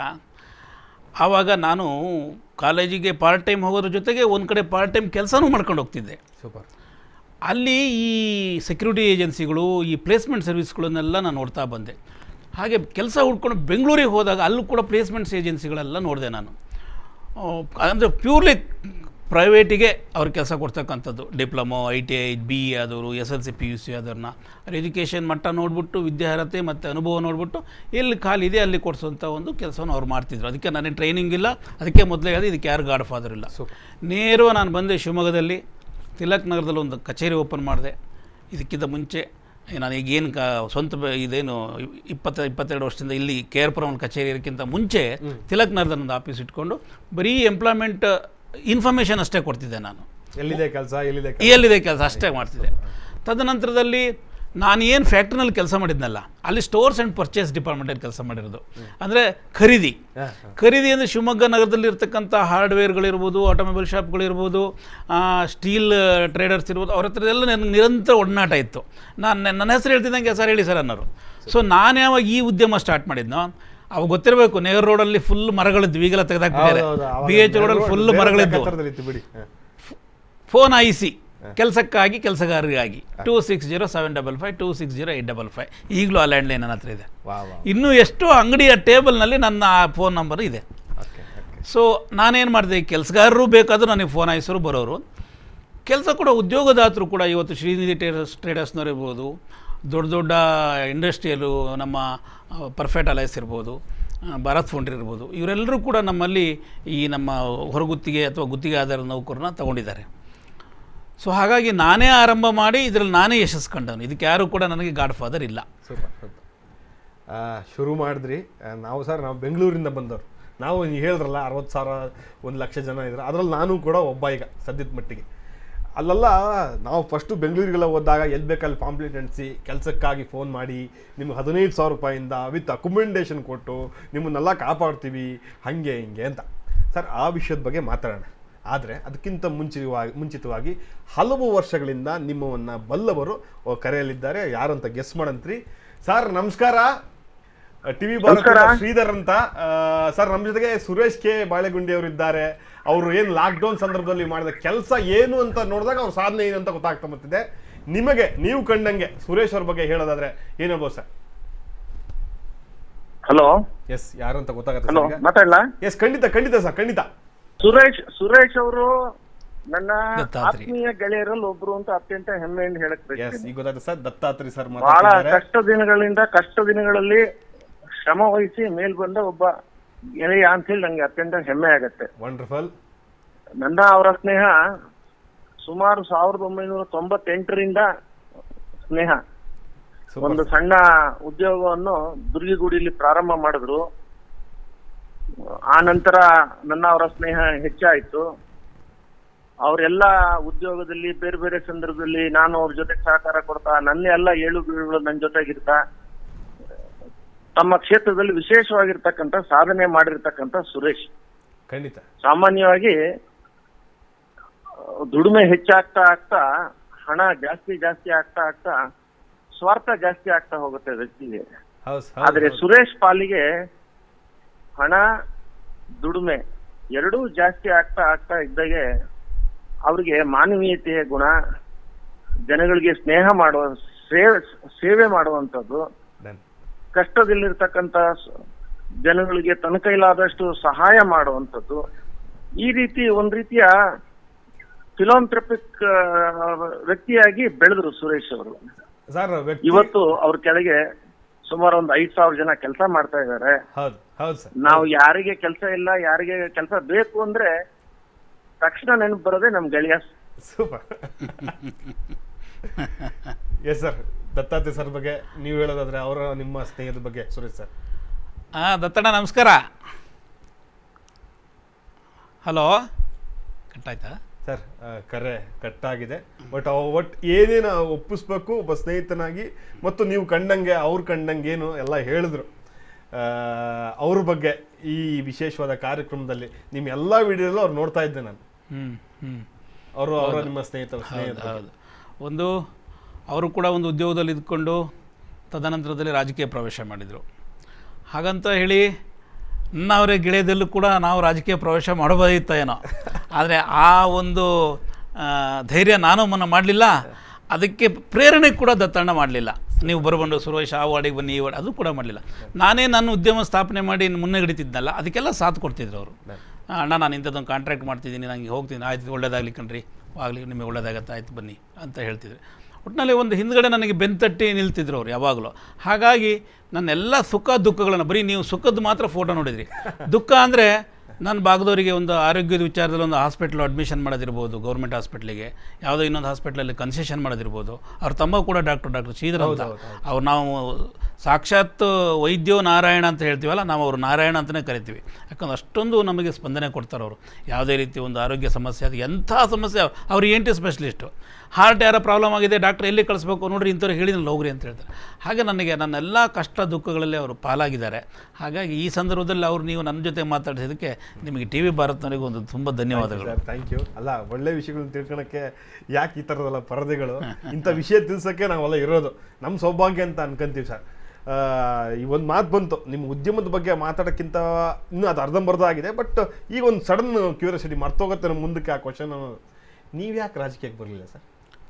ಆವಾಗ ನಾನು ಕಾಲೇಜಿಗೆ ಪಾರ್ಟ್ ಟೈಮ್ ಹೋಗೋದ್ರ ಜೊತೆಗೆ ಒಂದು ಕಡೆ ಪಾರ್ಟ್ ಟೈಮ್ ಕೆಲಸನೂ ಮಾಡ್ಕೊಂಡು ಹೋಗ್ತಿದ್ದೆ ಸೂಪರ್ ಅಲ್ಲಿ ಈ ಸೆಕ್ಯೂರಿಟಿ ಏಜೆನ್ಸಿಗಳು ಈ ಪ್ಲೇಸ್ಮೆಂಟ್ ಸರ್ವಿಸ್ಗಳನ್ನೆಲ್ಲ ನಾನು ನೋಡ್ತಾ ಬಂದೆ ಹಾಗೆ ಕೆಲಸ ಹುಡ್ಕೊಂಡು ಬೆಂಗಳೂರಿಗೆ ಹೋದಾಗ ಅಲ್ಲೂ ಕೂಡ ಪ್ಲೇಸ್ಮೆಂಟ್ಸ್ ಏಜೆನ್ಸಿಗಳೆಲ್ಲ ನೋಡಿದೆ ನಾನು ಅಂದರೆ ಪ್ಯೂರ್ಲಿ ಪ್ರೈವೇಟಿಗೆ ಅವ್ರು ಕೆಲಸ ಕೊಡ್ತಕ್ಕಂಥದ್ದು diploma I T I B A ಆದವರು S L C P U C ಆದವ್ರನ್ನ ಅವ್ರ ಎಜುಕೇಷನ್ ಮಟ್ಟ ನೋಡಿಬಿಟ್ಟು ವಿದ್ಯಾರ್ಹತೆ ಮತ್ತು ಅನುಭವ ನೋಡಿಬಿಟ್ಟು ಎಲ್ಲಿ ಖಾಲಿದೆ ಅಲ್ಲಿ ಕೊಡಿಸೋಂಥ ಒಂದು ಕೆಲಸವನ್ನು ಅವ್ರು ಮಾಡ್ತಿದ್ರು ಅದಕ್ಕೆ ನನಗೆ ಟ್ರೈನಿಂಗ್ ಇಲ್ಲ ಅದಕ್ಕೆ ಮೊದಲೇ ಹೇಳಿದೆ ಇದಕ್ಕೆ ಯಾರು ಗಾಡ್ ಫಾದರ್ ಇಲ್ಲ Super. ನೇರವಾಗಿ ನಾನು ಬಂದೆ ಶಿವಮೊಗ್ಗದಲ್ಲಿ ತಿಲಕ್ ನಗರದಲ್ಲಿ ಒಂದು ಕಚೇರಿ ಓಪನ್ ಮಾಡಿದೆ ಇದಕ್ಕಿಂತ ಮುಂಚೆ ನಾನು ಈಗೇನು ಕ ಸ್ವಂತ ಬ- ಇದೇನು ಇಪ್ಪತ್ತ ಇಪ್ಪತ್ತೆರಡು ವರ್ಷದಿಂದ ಇಲ್ಲಿ ಕೆ ಆರ್ ಪುರಂ ಒಂದು ಕಚೇರಿ ಇರೋಕ್ಕಿಂತ ಮುಂಚೆ ತಿಲಕ್ ನಗರದಲ್ಲಿ ಒಂದು ಆಫೀಸ್ ಇಟ್ಕೊಂಡು ಬರೀ ಎಂಪ್ಲಾಯ್ಮೆಂಟ್ ಇನ್ಫಾರ್ಮೇಷನ್ ಅಷ್ಟೇ ಕೊಡ್ತಿದ್ದೆ ನಾನು ಎಲ್ಲಿದೆ ಕೆಲಸ ಎಲ್ಲಿದೆ ಕೆಲ್ಸ? ಎಲ್ಲಿದೆ ಕೆಲಸ ಅಷ್ಟೇ ಮಾಡ್ತಿದ್ದೆ ತದನಂತರದಲ್ಲಿ ನಾನು ಏನು ಫ್ಯಾಕ್ಟ್ರಿನಲ್ಲಿ ಕೆಲಸ ಮಾಡಿದ್ನಲ್ಲ ಅಲ್ಲಿ ಸ್ಟೋರ್ಸ್ ಆ್ಯಂಡ್ ಪರ್ಚೇಸ್ ಡಿಪಾರ್ಟ್ಮೆಂಟಲ್ಲಿ ಕೆಲಸ ಮಾಡಿರೋದು ಅಂದರೆ ಖರೀದಿ ಹಾ, ಖರೀದಿ ಅಂದರೆ ಶಿವಮೊಗ್ಗ ನಗರದಲ್ಲಿ ಇರ್ತಕ್ಕಂಥ ಹಾರ್ಡ್ವೇರ್ಗಳಿರ್ಬೋದು ಆಟೋಮೊಬೈಲ್ ಶಾಪ್ಗಳಿರ್ಬೋದು ಸ್ಟೀಲ್ ಟ್ರೇಡರ್ಸ್ ಇರ್ಬೋದು ಅವ್ರ ಹತ್ರ ಎಲ್ಲ ನನಗೆ ನಿರಂತರ ಒಡನಾಟ ಇತ್ತು ನಾನು ನನ್ನ ಹೆಸರು ಹೇಳ್ತಿದ್ದಂಗೆ ಸರ್ ಹೇಳಿ ಸರ್ ಅನ್ನೋರು ಸೊ ನಾನು ಯಾವಾಗ ಈ ಉದ್ಯಮ ಸ್ಟಾರ್ಟ್ ಮಾಡಿದ್ನೋ ಅವಾಗ ಗೊತ್ತಿರಬೇಕು ನೆಹರು ರೋಡಲ್ಲಿ ಫುಲ್ ಮರಗಳಿದ್ವು ಈಗೆಲ್ಲ ತೆಗೆದಾಕ್ಬಿಟ್ಟಿದ್ದಾರೆ ಹೌದು, ಹೌದು. ಆವಾಗ ಬಿ ಎಚ್ ರೋಡಲ್ಲಿ ಫುಲ್ ಬೇರೆ ಮರಗಳಿದ್ವು ಲೆಕ್ಕಾಚಾರದಲ್ಲಿ ಇತ್ತು ಬಿಡಿ ಹಾ. ಫೋನ್ ಐಸಿ ಕೆಲಸಕ್ಕಾಗಿ ಕೆಲಸಗಾರರಿಗಾಗಿ two six zero seven double five two six zero eight double five ಈಗಲೂ ಆ ಲ್ಯಾಂಡ್ಲೈನ್ ನನ್ನ ಹತ್ರ ಇದೆ ವಾ ವಾ ಇನ್ನೂ ಎಷ್ಟೋ ಅಂಗಡಿಯ ಟೇಬಲ್ನಲ್ಲಿ ನನ್ನ ಆ ಫೋನ್ ನಂಬರ್ ಇದೆ ಓಕೆ ಓಕೆ ಸೊ ನಾನೇನು ಮಾಡಿದೆ ಕೆಲಸಗಾರರು ಬೇಕಾದರೂ ನನಗೆ ಫೋನ್ ಆಯಿಸೋರು ಬರೋರು ಕೆಲಸ ಕೂಡ ಉದ್ಯೋಗದಾತರು ಕೂಡ ಇವತ್ತು ಶ್ರೀನಿಧಿ ಟ್ರೇಡರ್ಸ್ ಟ್ರೇಡರ್ಸ್ನವ್ರು ಇರ್ಬೋದು ದೊಡ್ಡ ದೊಡ್ಡ ಇಂಡಸ್ಟ್ರಿಯಲು ನಮ್ಮ ಪರ್ಫೆಕ್ಟ್ ಅಲೈಸ್ ಇರ್ಬೋದು ಆ, ಭಾರತ್ ಫೌಂಡ್ರಿ ಇರ್ಬೋದು ಇವರೆಲ್ಲರೂ ಕೂಡ ನಮ್ಮಲ್ಲಿ ಈ ನಮ್ಮ ಹೊರಗುತ್ತಿಗೆ ಅಥವಾ ಗುತ್ತಿಗೆ ಆಧಾರದ ನೌಕರನ್ನ ತಗೊಂಡಿದ್ದಾರೆ ಸೊ ಹಾಗಾಗಿ ನಾನೇ ಆರಂಭ ಮಾಡಿ ಇದರಲ್ಲಿ ನಾನೇ ಯಶಸ್ಸು ಕಂಡವನು ಇದಕ್ಕೆ ಯಾರೂ ಕೂಡ ನನಗೆ ಗಾಡ್ ಫಾದರ್ ಇಲ್ಲ ಸೂಪರ್ ಸೂಪರ್ ಆ, ಶುರು ಮಾಡಿದ್ರಿ ಆ, ನಾವು ಸರ್ ನಾವು ಬೆಂಗಳೂರಿಂದ ಬಂದವರು ನಾವು ನೀವು ಹೇಳಿದ್ರಲ್ಲ ಅರವತ್ತು ಸಾವಿರ ಒಂದು ಲಕ್ಷ ಜನ ಇದ್ರೆ ಅದರಲ್ಲಿ ನಾನು ಕೂಡ ಒಬ್ಬ ಈಗ ಸದ್ಯದ ಮಟ್ಟಿಗೆ ಅಲ್ಲೆಲ್ಲ ನಾವು ಫಸ್ಟು ಬೆಂಗಳೂರಿಗೆಲ್ಲ ಹೋದಾಗ ಎಲ್ಲಿ ಬೇಕಲ್ಲಿ ಪಾಂಪ್ಲೆಟ್ ಅಂಟಿಸಿ ಕೆಲಸಕ್ಕಾಗಿ ಫೋನ್ ಮಾಡಿ ನಿಮ್ಗೆ ಹದಿನೈದು ಸಾವಿರ ರೂಪಾಯಿಂದ ವಿತ್ ಅಕೊಮೆಂಡೇಷನ್ ಕೊಟ್ಟು ನಿಮ್ಮನ್ನೆಲ್ಲ ಕಾಪಾಡ್ತೀವಿ ಹಾಗೆ ಹಿಂಗೆ ಅಂತ ಸರ್ ಆ ವಿಷಯದ ಬಗ್ಗೆ ಮಾತಾಡೋಣ ಆದರೆ ಅದಕ್ಕಿಂತ ಮುಂಚಿತವಾಗಿ ಮುಂಚಿತವಾಗಿ ಹಲವು ವರ್ಷಗಳಿಂದ ನಿಮ್ಮವನ್ನು ಬಲ್ಲವರು ಓ, ಕರೆಯಲಿದ್ದಾರೆ ಯಾರಂತ ಗೆಸ್ ಮಾಡಂತ್ರಿ ಸರ್ ನಮಸ್ಕಾರ ಟಿವಿ ಭಾರತ ಶ್ರೀಧರ್ ಅಂತ ಆ, ಸರ್ ನಮ್ಮ ಜೊತೆಗೆ ಸುರೇಶ್ ಕೆ ಬಾಳೆಗುಂಡಿ ಅವರು ಇದ್ದಾರೆ ಅವರು ಏನು ಲಾಕ್ಡೌನ್ ಸಂದರ್ಭದಲ್ಲಿ ಮಾಡಿದ ಕೆಲಸ ಏನು ಅಂತ ನೋಡಿದಾಗ ಅವ್ರ ಸಾಧನೆ ಏನು ಅಂತ ಗೊತ್ತಾಗ್ತಾ ಬರ್ತಿದೆ ನಿಮಗೆ ನೀವು ಕಂಡಂಗೆ ಸುರೇಶ್ ಅವ್ರ ಬಗ್ಗೆ ಹೇಳೋದಾದ್ರೆ ಏನ್ ಹೇಳ್ಬೋದು ಸರ್ ಹಲೋ ಎಸ್ ಯಾರು ಅಂತ ಗೊತ್ತಾಗತ್ತೆ ಹಲೋ ಸರ್ ಮಾತಾಡ್ಲಾ ಎಸ್ ಖಂಡಿತ ಖಂಡಿತ ಸರ್ ಖಂಡಿತ ಸುರೇಶ್ ಸುರೇಶ್ ಅವರು ನನ್ನ ದತ್ತಾತ್ರಿ. ಆತ್ಮೀಯ ಗೆಳೆಯರಲ್ಲಿ ಒಬ್ರು ಅಂತ ಅತ್ಯಂತ ಹೆಮ್ಮೆಯಿಂದ ಹೇಳಕ್ ಎಸ್ ಬಯಸ್ತೀನಿ ಈಗ ಗೊತ್ತಾಯ್ತು ಸರ್ ದತ್ತಾತ್ರಿ ಸರ್ ಬಹಳ ಮಾತಾಡ್ತಿದ್ದಾರೆ ಕಷ್ಟ ದಿನಗಳಿಂದ ಕಷ್ಟ ದಿನಗಳಲ್ಲಿ ಶ್ರಮ ವಹಿಸಿ ಮೇಲ್ ಬಂದ ಒಬ್ಬ ಗೆಳೆಯ ಅಂತ ಹೇಳಿ ನಂಗೆ ಅತ್ಯಂತ ಹೆಮ್ಮೆ ಆಗತ್ತೆ ವಂಡರ್ಫುಲ್ ನನ್ನ ಅವರ ಸ್ನೇಹ ಸುಮಾರು ಸಾವಿರದ ಒಂಬೈನೂರ ತೊಂಬತ್ತೆಂಟರಿಂದ ಸ್ನೇಹ ಒಂದು ಸೂಪರ್ ಸಣ್ಣ ಉದ್ಯೋಗವನ್ನು ದುರ್ಗಿಗುಡಿಲಿ ಪ್ರಾರಂಭ ಮಾಡಿದ್ರು ಆ ನಂತರ ನನ್ನ ಅವರ ಸ್ನೇಹ ಹೆಚ್ಚಾಯ್ತು ಅವರೆಲ್ಲ ಉದ್ಯೋಗದಲ್ಲಿ ಬೇರೆ ಬೇರೆ ಸಂದರ್ಭದಲ್ಲಿ ನಾನು ಅವ್ರ ಜೊತೆ ಸಹಕಾರ ಕೊಡ್ತಾ ನನ್ನ ಎಲ್ಲ ಏಳು ಬೀಳುಗಳು ನನ್ನ ಜೊತೆಗಿರ್ತಾ ತಮ್ಮ ಕ್ಷೇತ್ರದಲ್ಲಿ ವಿಶೇಷವಾಗಿರ್ತಕ್ಕಂಥ ಸಾಧನೆ ಮಾಡಿರ್ತಕ್ಕಂಥ ಸುರೇಶ್ ಖಂಡಿತ ಸಾಮಾನ್ಯವಾಗಿ ಆ, ದುಡಿಮೆ ಹೆಚ್ಚಾಗ್ತಾ ಆಗ್ತಾ ಹಣ ಜಾಸ್ತಿ ಜಾಸ್ತಿ ಆಗ್ತಾ ಆಗ್ತಾ ಸ್ವಾರ್ಥ ಜಾಸ್ತಿ ಆಗ್ತಾ ಹೋಗುತ್ತೆ ವ್ಯಕ್ತಿಗೆ ಹೌಸ್ ಆದ್ರೆ ಸುರೇಶ್ ಪಾಲಿಗೆ ಹಣ ದುಡಿಮೆ ಎರಡೂ ಜಾಸ್ತಿ ಆಗ್ತಾ ಆಗ್ತಾ ಇದ್ದಾಗೆ ಅವ್ರಿಗೆ ಮಾನವೀಯತೆಯ ಗುಣ ಜನಗಳಿಗೆ ಸ್ನೇಹ ಮಾಡುವ ಸೇವೆ ಸೇವೆ ಮಾಡುವಂಥದ್ದು ಡನ್ ಕಷ್ಟದಲ್ಲಿರ್ತಕ್ಕಂಥ ಸ- ಜನಗಳಿಗೆ ತನ್ನ ಕೈಲಾದಷ್ಟು ಸಹಾಯ ಮಾಡುವಂಥದ್ದು ಈ ರೀತಿ ಒಂದ್ ರೀತಿಯ ಫಿಲಾಂಥ್ರಪಿಕ್ ವ್ಯಕ್ತಿಯಾಗಿ ಬೆಳೆದ್ರು ಸುರೇಶ್ ಅವರು ಸರ್ ವ್ಯಕ್ತಿ ಇವತ್ತು ಅವ್ರ ಕೆಳಗೆ ಸುಮಾರು ಒಂದು ಐದ್ ಸಾವಿರ ಜನ ಕೆಲಸ ಮಾಡ್ತಾ ಇದ್ದಾರೆ ಹೌದು ಹೌದು ಸರ್ ನಾವು ಯಾರಿಗೆ ಕೆಲಸ ಇಲ್ಲ ಯಾರಿಗೆ ಕೆಲಸ ಬೇಕು ಅಂದ್ರೆ ತಕ್ಷಣ ನೆನಪು ಬರೋದೇ ನಮ್ ಗೆಳೆಯ super yes sir Dattatreya sir ಬಗ್ಗೆ ನೀವು ಹೇಳೋದಾದ್ರೆ ಅವರ ನಿಮ್ಮ ಸ್ನೇಹದ ಬಗ್ಗೆ ಸುರೇಶ್ ಸರ್ ಹಾಂ ದತ್ತಣ್ಣ ನಮಸ್ಕಾರ ಹಲೋ ಕಟ್ಟಾಯ್ತಾ ಸರ್ ಆ, ಕರೆ ಕಟ್ಟಾಗಿದೆ ಬಟ್ ಒಟ್ ಏನೇನು ಒಪ್ಪಿಸ್ಬೇಕು ಒಬ್ಬ ಸ್ನೇಹಿತನಾಗಿ ಮತ್ತು ನೀವು ಕಂಡಂಗೆ ಅವ್ರು ಕಂಡಂಗೆ ಏನು ಎಲ್ಲ ಹೇಳಿದ್ರು ಆ, ಅವ್ರ ಬಗ್ಗೆ ಈ ವಿಶೇಷವಾದ ಕಾರ್ಯಕ್ರಮದಲ್ಲಿ ನಿಮ್ಮ ಎಲ್ಲ ವಿಡಿಯೋದಲ್ಲೂ ಅವ್ರು ನೋಡ್ತಾ ಇದ್ದೆ ನಾನು ಹ್ಞೂ ಹ್ಞೂ ಅವರು ಅವರ ನಿಮ್ಮ ಸ್ನೇಹಿತರ ಸ್ನೇಹಿತ ಹೌದು ಒಂದು ಅವರು ಕೂಡ ಒಂದು ಉದ್ಯೋಗದಲ್ಲಿ ಇದ್ಕೊಂಡು ತದನಂತರದಲ್ಲಿ ರಾಜಕೀಯ ಪ್ರವೇಶ ಮಾಡಿದರು ಹಾಗಂತ ಹೇಳಿ ನನ್ನ ಅವರ ಗೆಳೆಯದಲ್ಲೂ ಕೂಡ ನಾವು ರಾಜಕೀಯ ಪ್ರವೇಶ ಮಾಡಬಹುದಿತ್ತ ಏನೋ ಆದರೆ ಆ ಒಂದು ಆ, ಧೈರ್ಯ ನಾನು ಮನ ಮಾಡಲಿಲ್ಲ ಅದಕ್ಕೆ ಪ್ರೇರಣೆ ಕೂಡ ದತ್ತಣ್ಣ ಮಾಡಲಿಲ್ಲ ನೀವು ಬರಬಂಡು ಸುರೇಶ್ ಆ ವಾರ್ಡಿಗೆ ಬನ್ನಿ ಈ ವಾರ್ಡ್ ಅದು ಕೂಡ ಮಾಡಲಿಲ್ಲ ನಾನೇ ನನ್ನ ಉದ್ಯಮ ಸ್ಥಾಪನೆ ಮಾಡಿ ಮುನ್ನೆ ಹಿಡಿತಿದ್ನಲ್ಲ ಅದಕ್ಕೆಲ್ಲ ಸಾಥ್ ಕೊಡ್ತಿದ್ರು ಅವರು ಅಣ್ಣ ನಾನು ಇಂಥದ್ದೊಂದು ಕಾಂಟ್ರಾಕ್ಟ್ ಮಾಡ್ತಿದ್ದೀನಿ ನನಗೆ ಹೋಗ್ತೀನಿ ಆಯ್ತು ಒಳ್ಳೇದಾಗಲಿ ಕಣ್ರಿ ಆಗಲಿ ನಿಮಗೆ ಒಳ್ಳೇದಾಗತ್ತೆ ಆಯ್ತು ಬನ್ನಿ ಅಂತ ಹೇಳ್ತಿದ್ರು ಒಟ್ಟಿನಲ್ಲಿ ಒಂದು ಹಿಂದ್ಗಡೆ ನನಗೆ ಬೆಂತಟ್ಟಿ ನಿಲ್ತಿದ್ರು ಅವ್ರು ಯಾವಾಗಲೂ ಹಾಗಾಗಿ ನನ್ನೆಲ್ಲ ಸುಖ ದುಃಖಗಳನ್ನು ಬರೀ ನೀವು ಸುಖದ ಮಾತ್ರ ಫೋಟೋ ನೋಡಿದ್ರಿ ದುಃಖ ಅಂದರೆ ನನ್ನ ಭಾಗದವರಿಗೆ ಒಂದು ಆರೋಗ್ಯದ ವಿಚಾರದಲ್ಲಿ ಒಂದು ಹಾಸ್ಪಿಟ್ಲ್ ಅಡ್ಮಿಷನ್ ಮಾಡೋದಿರ್ಬೋದು ಗೌರ್ಮೆಂಟ್ ಹಾಸ್ಪಿಟ್ಲಿಗೆ ಯಾವುದೋ ಇನ್ನೊಂದು ಹಾಸ್ಪಿಟ್ಲಲ್ಲಿ ಕನ್ಸೆಷನ್ ಮಾಡೋದಿರ್ಬೋದು ಅವ್ರ ತಮ್ಮ ಕೂಡ ಡಾಕ್ಟರ್ ಡಾಕ್ಟರ್ ಶ್ರೀಧರ್ ಅಂತ ಅವ್ರು ನಾವು ಸಾಕ್ಷಾತ್ ವೈದ್ಯೋ ನಾರಾಯಣ ಅಂತ ಹೇಳ್ತೀವಲ್ಲ ನಾವು ಅವರು ನಾರಾಯಣ ಅಂತಲೇ ಕರಿತೀವಿ ಯಾಕಂದ್ರೆ ಅಷ್ಟೊಂದು ನಮಗೆ ಸ್ಪಂದನೆ ಕೊಡ್ತಾರೆ ಅವರು ಯಾವುದೇ ರೀತಿ ಒಂದು ಆರೋಗ್ಯ ಸಮಸ್ಯೆ ಅದು ಎಂಥ ಸಮಸ್ಯೆ ಅವ್ರು ಎನ್ ಟಿ ಸ್ಪೆಷಲಿಸ್ಟು ಹಾರ್ಟ್ ಯಾರೋ ಪ್ರಾಬ್ಲಮ್ ಆಗಿದೆ ಡಾಕ್ಟರ್ ಎಲ್ಲಿ ಕಳಿಸ್ಬೇಕು ನೋಡ್ರಿ ಇಂಥವ್ರು ಹೇಳಿದ್ನಲ್ಲ ಹೋಗ್ರಿ ಅಂತ ಹೇಳ್ತಾರೆ ಹಾಗೆ ನನಗೆ ನನ್ನೆಲ್ಲ ಕಷ್ಟ ದುಃಖಗಳಲ್ಲಿ ಅವರು ಪಾಲಾಗಿದ್ದಾರೆ ಹಾಗಾಗಿ ಈ ಸಂದರ್ಭದಲ್ಲಿ ಅವರು ನೀವು ನನ್ನ ಜೊತೆ ಮಾತಾಡಿಸಿದ್ದಕ್ಕೆ ನಿಮಗೆ ಟಿ ವಿ ಭಾರತ್ನವರಿಗೆ ಒಂದು ತುಂಬ ಧನ್ಯವಾದಗಳು ಸರ್ ಥ್ಯಾಂಕ್ ಯು ಅಲ್ಲ ಒಳ್ಳೆ ವಿಷಯಗಳನ್ನ ತಿಳ್ಕೊಳಕ್ಕೆ ಯಾಕೆ ಈ ಥರದೆಲ್ಲ ಪರದೆಗಳು ಇಂಥ ವಿಷಯ ತಿಳಿಸೋಕ್ಕೆ ನಾವೆಲ್ಲ ಇರೋದು ನಮ್ಮ ಸೌಭಾಗ್ಯ ಅಂತ ಅನ್ಕೊಂತೀವಿ ಸರ್ ಆ, ಈ ಒಂದು ಮಾತು ಬಂತು ನಿಮ್ಮ ಉದ್ಯಮದ ಬಗ್ಗೆ ಮಾತಾಡೋಕ್ಕಿಂತ ಇನ್ನೂ ಅದು ಅರ್ಧಂಬರ್ಧ ಆಗಿದೆ ಬಟ್ ಈಗ ಒಂದು ಸಡನ್ ಕ್ಯೂರಿಯಾಸಿಟಿ ಮರ್ತೋಗುತ್ತೆ ನಮ್ಮ ಮುಂದಕ್ಕೆ ಆ ಕ್ವಶನ್ ನೀವು ಯಾಕೆ ರಾಜಕೀಯಕ್ಕೆ ಬರಲಿಲ್ಲ ಸರ್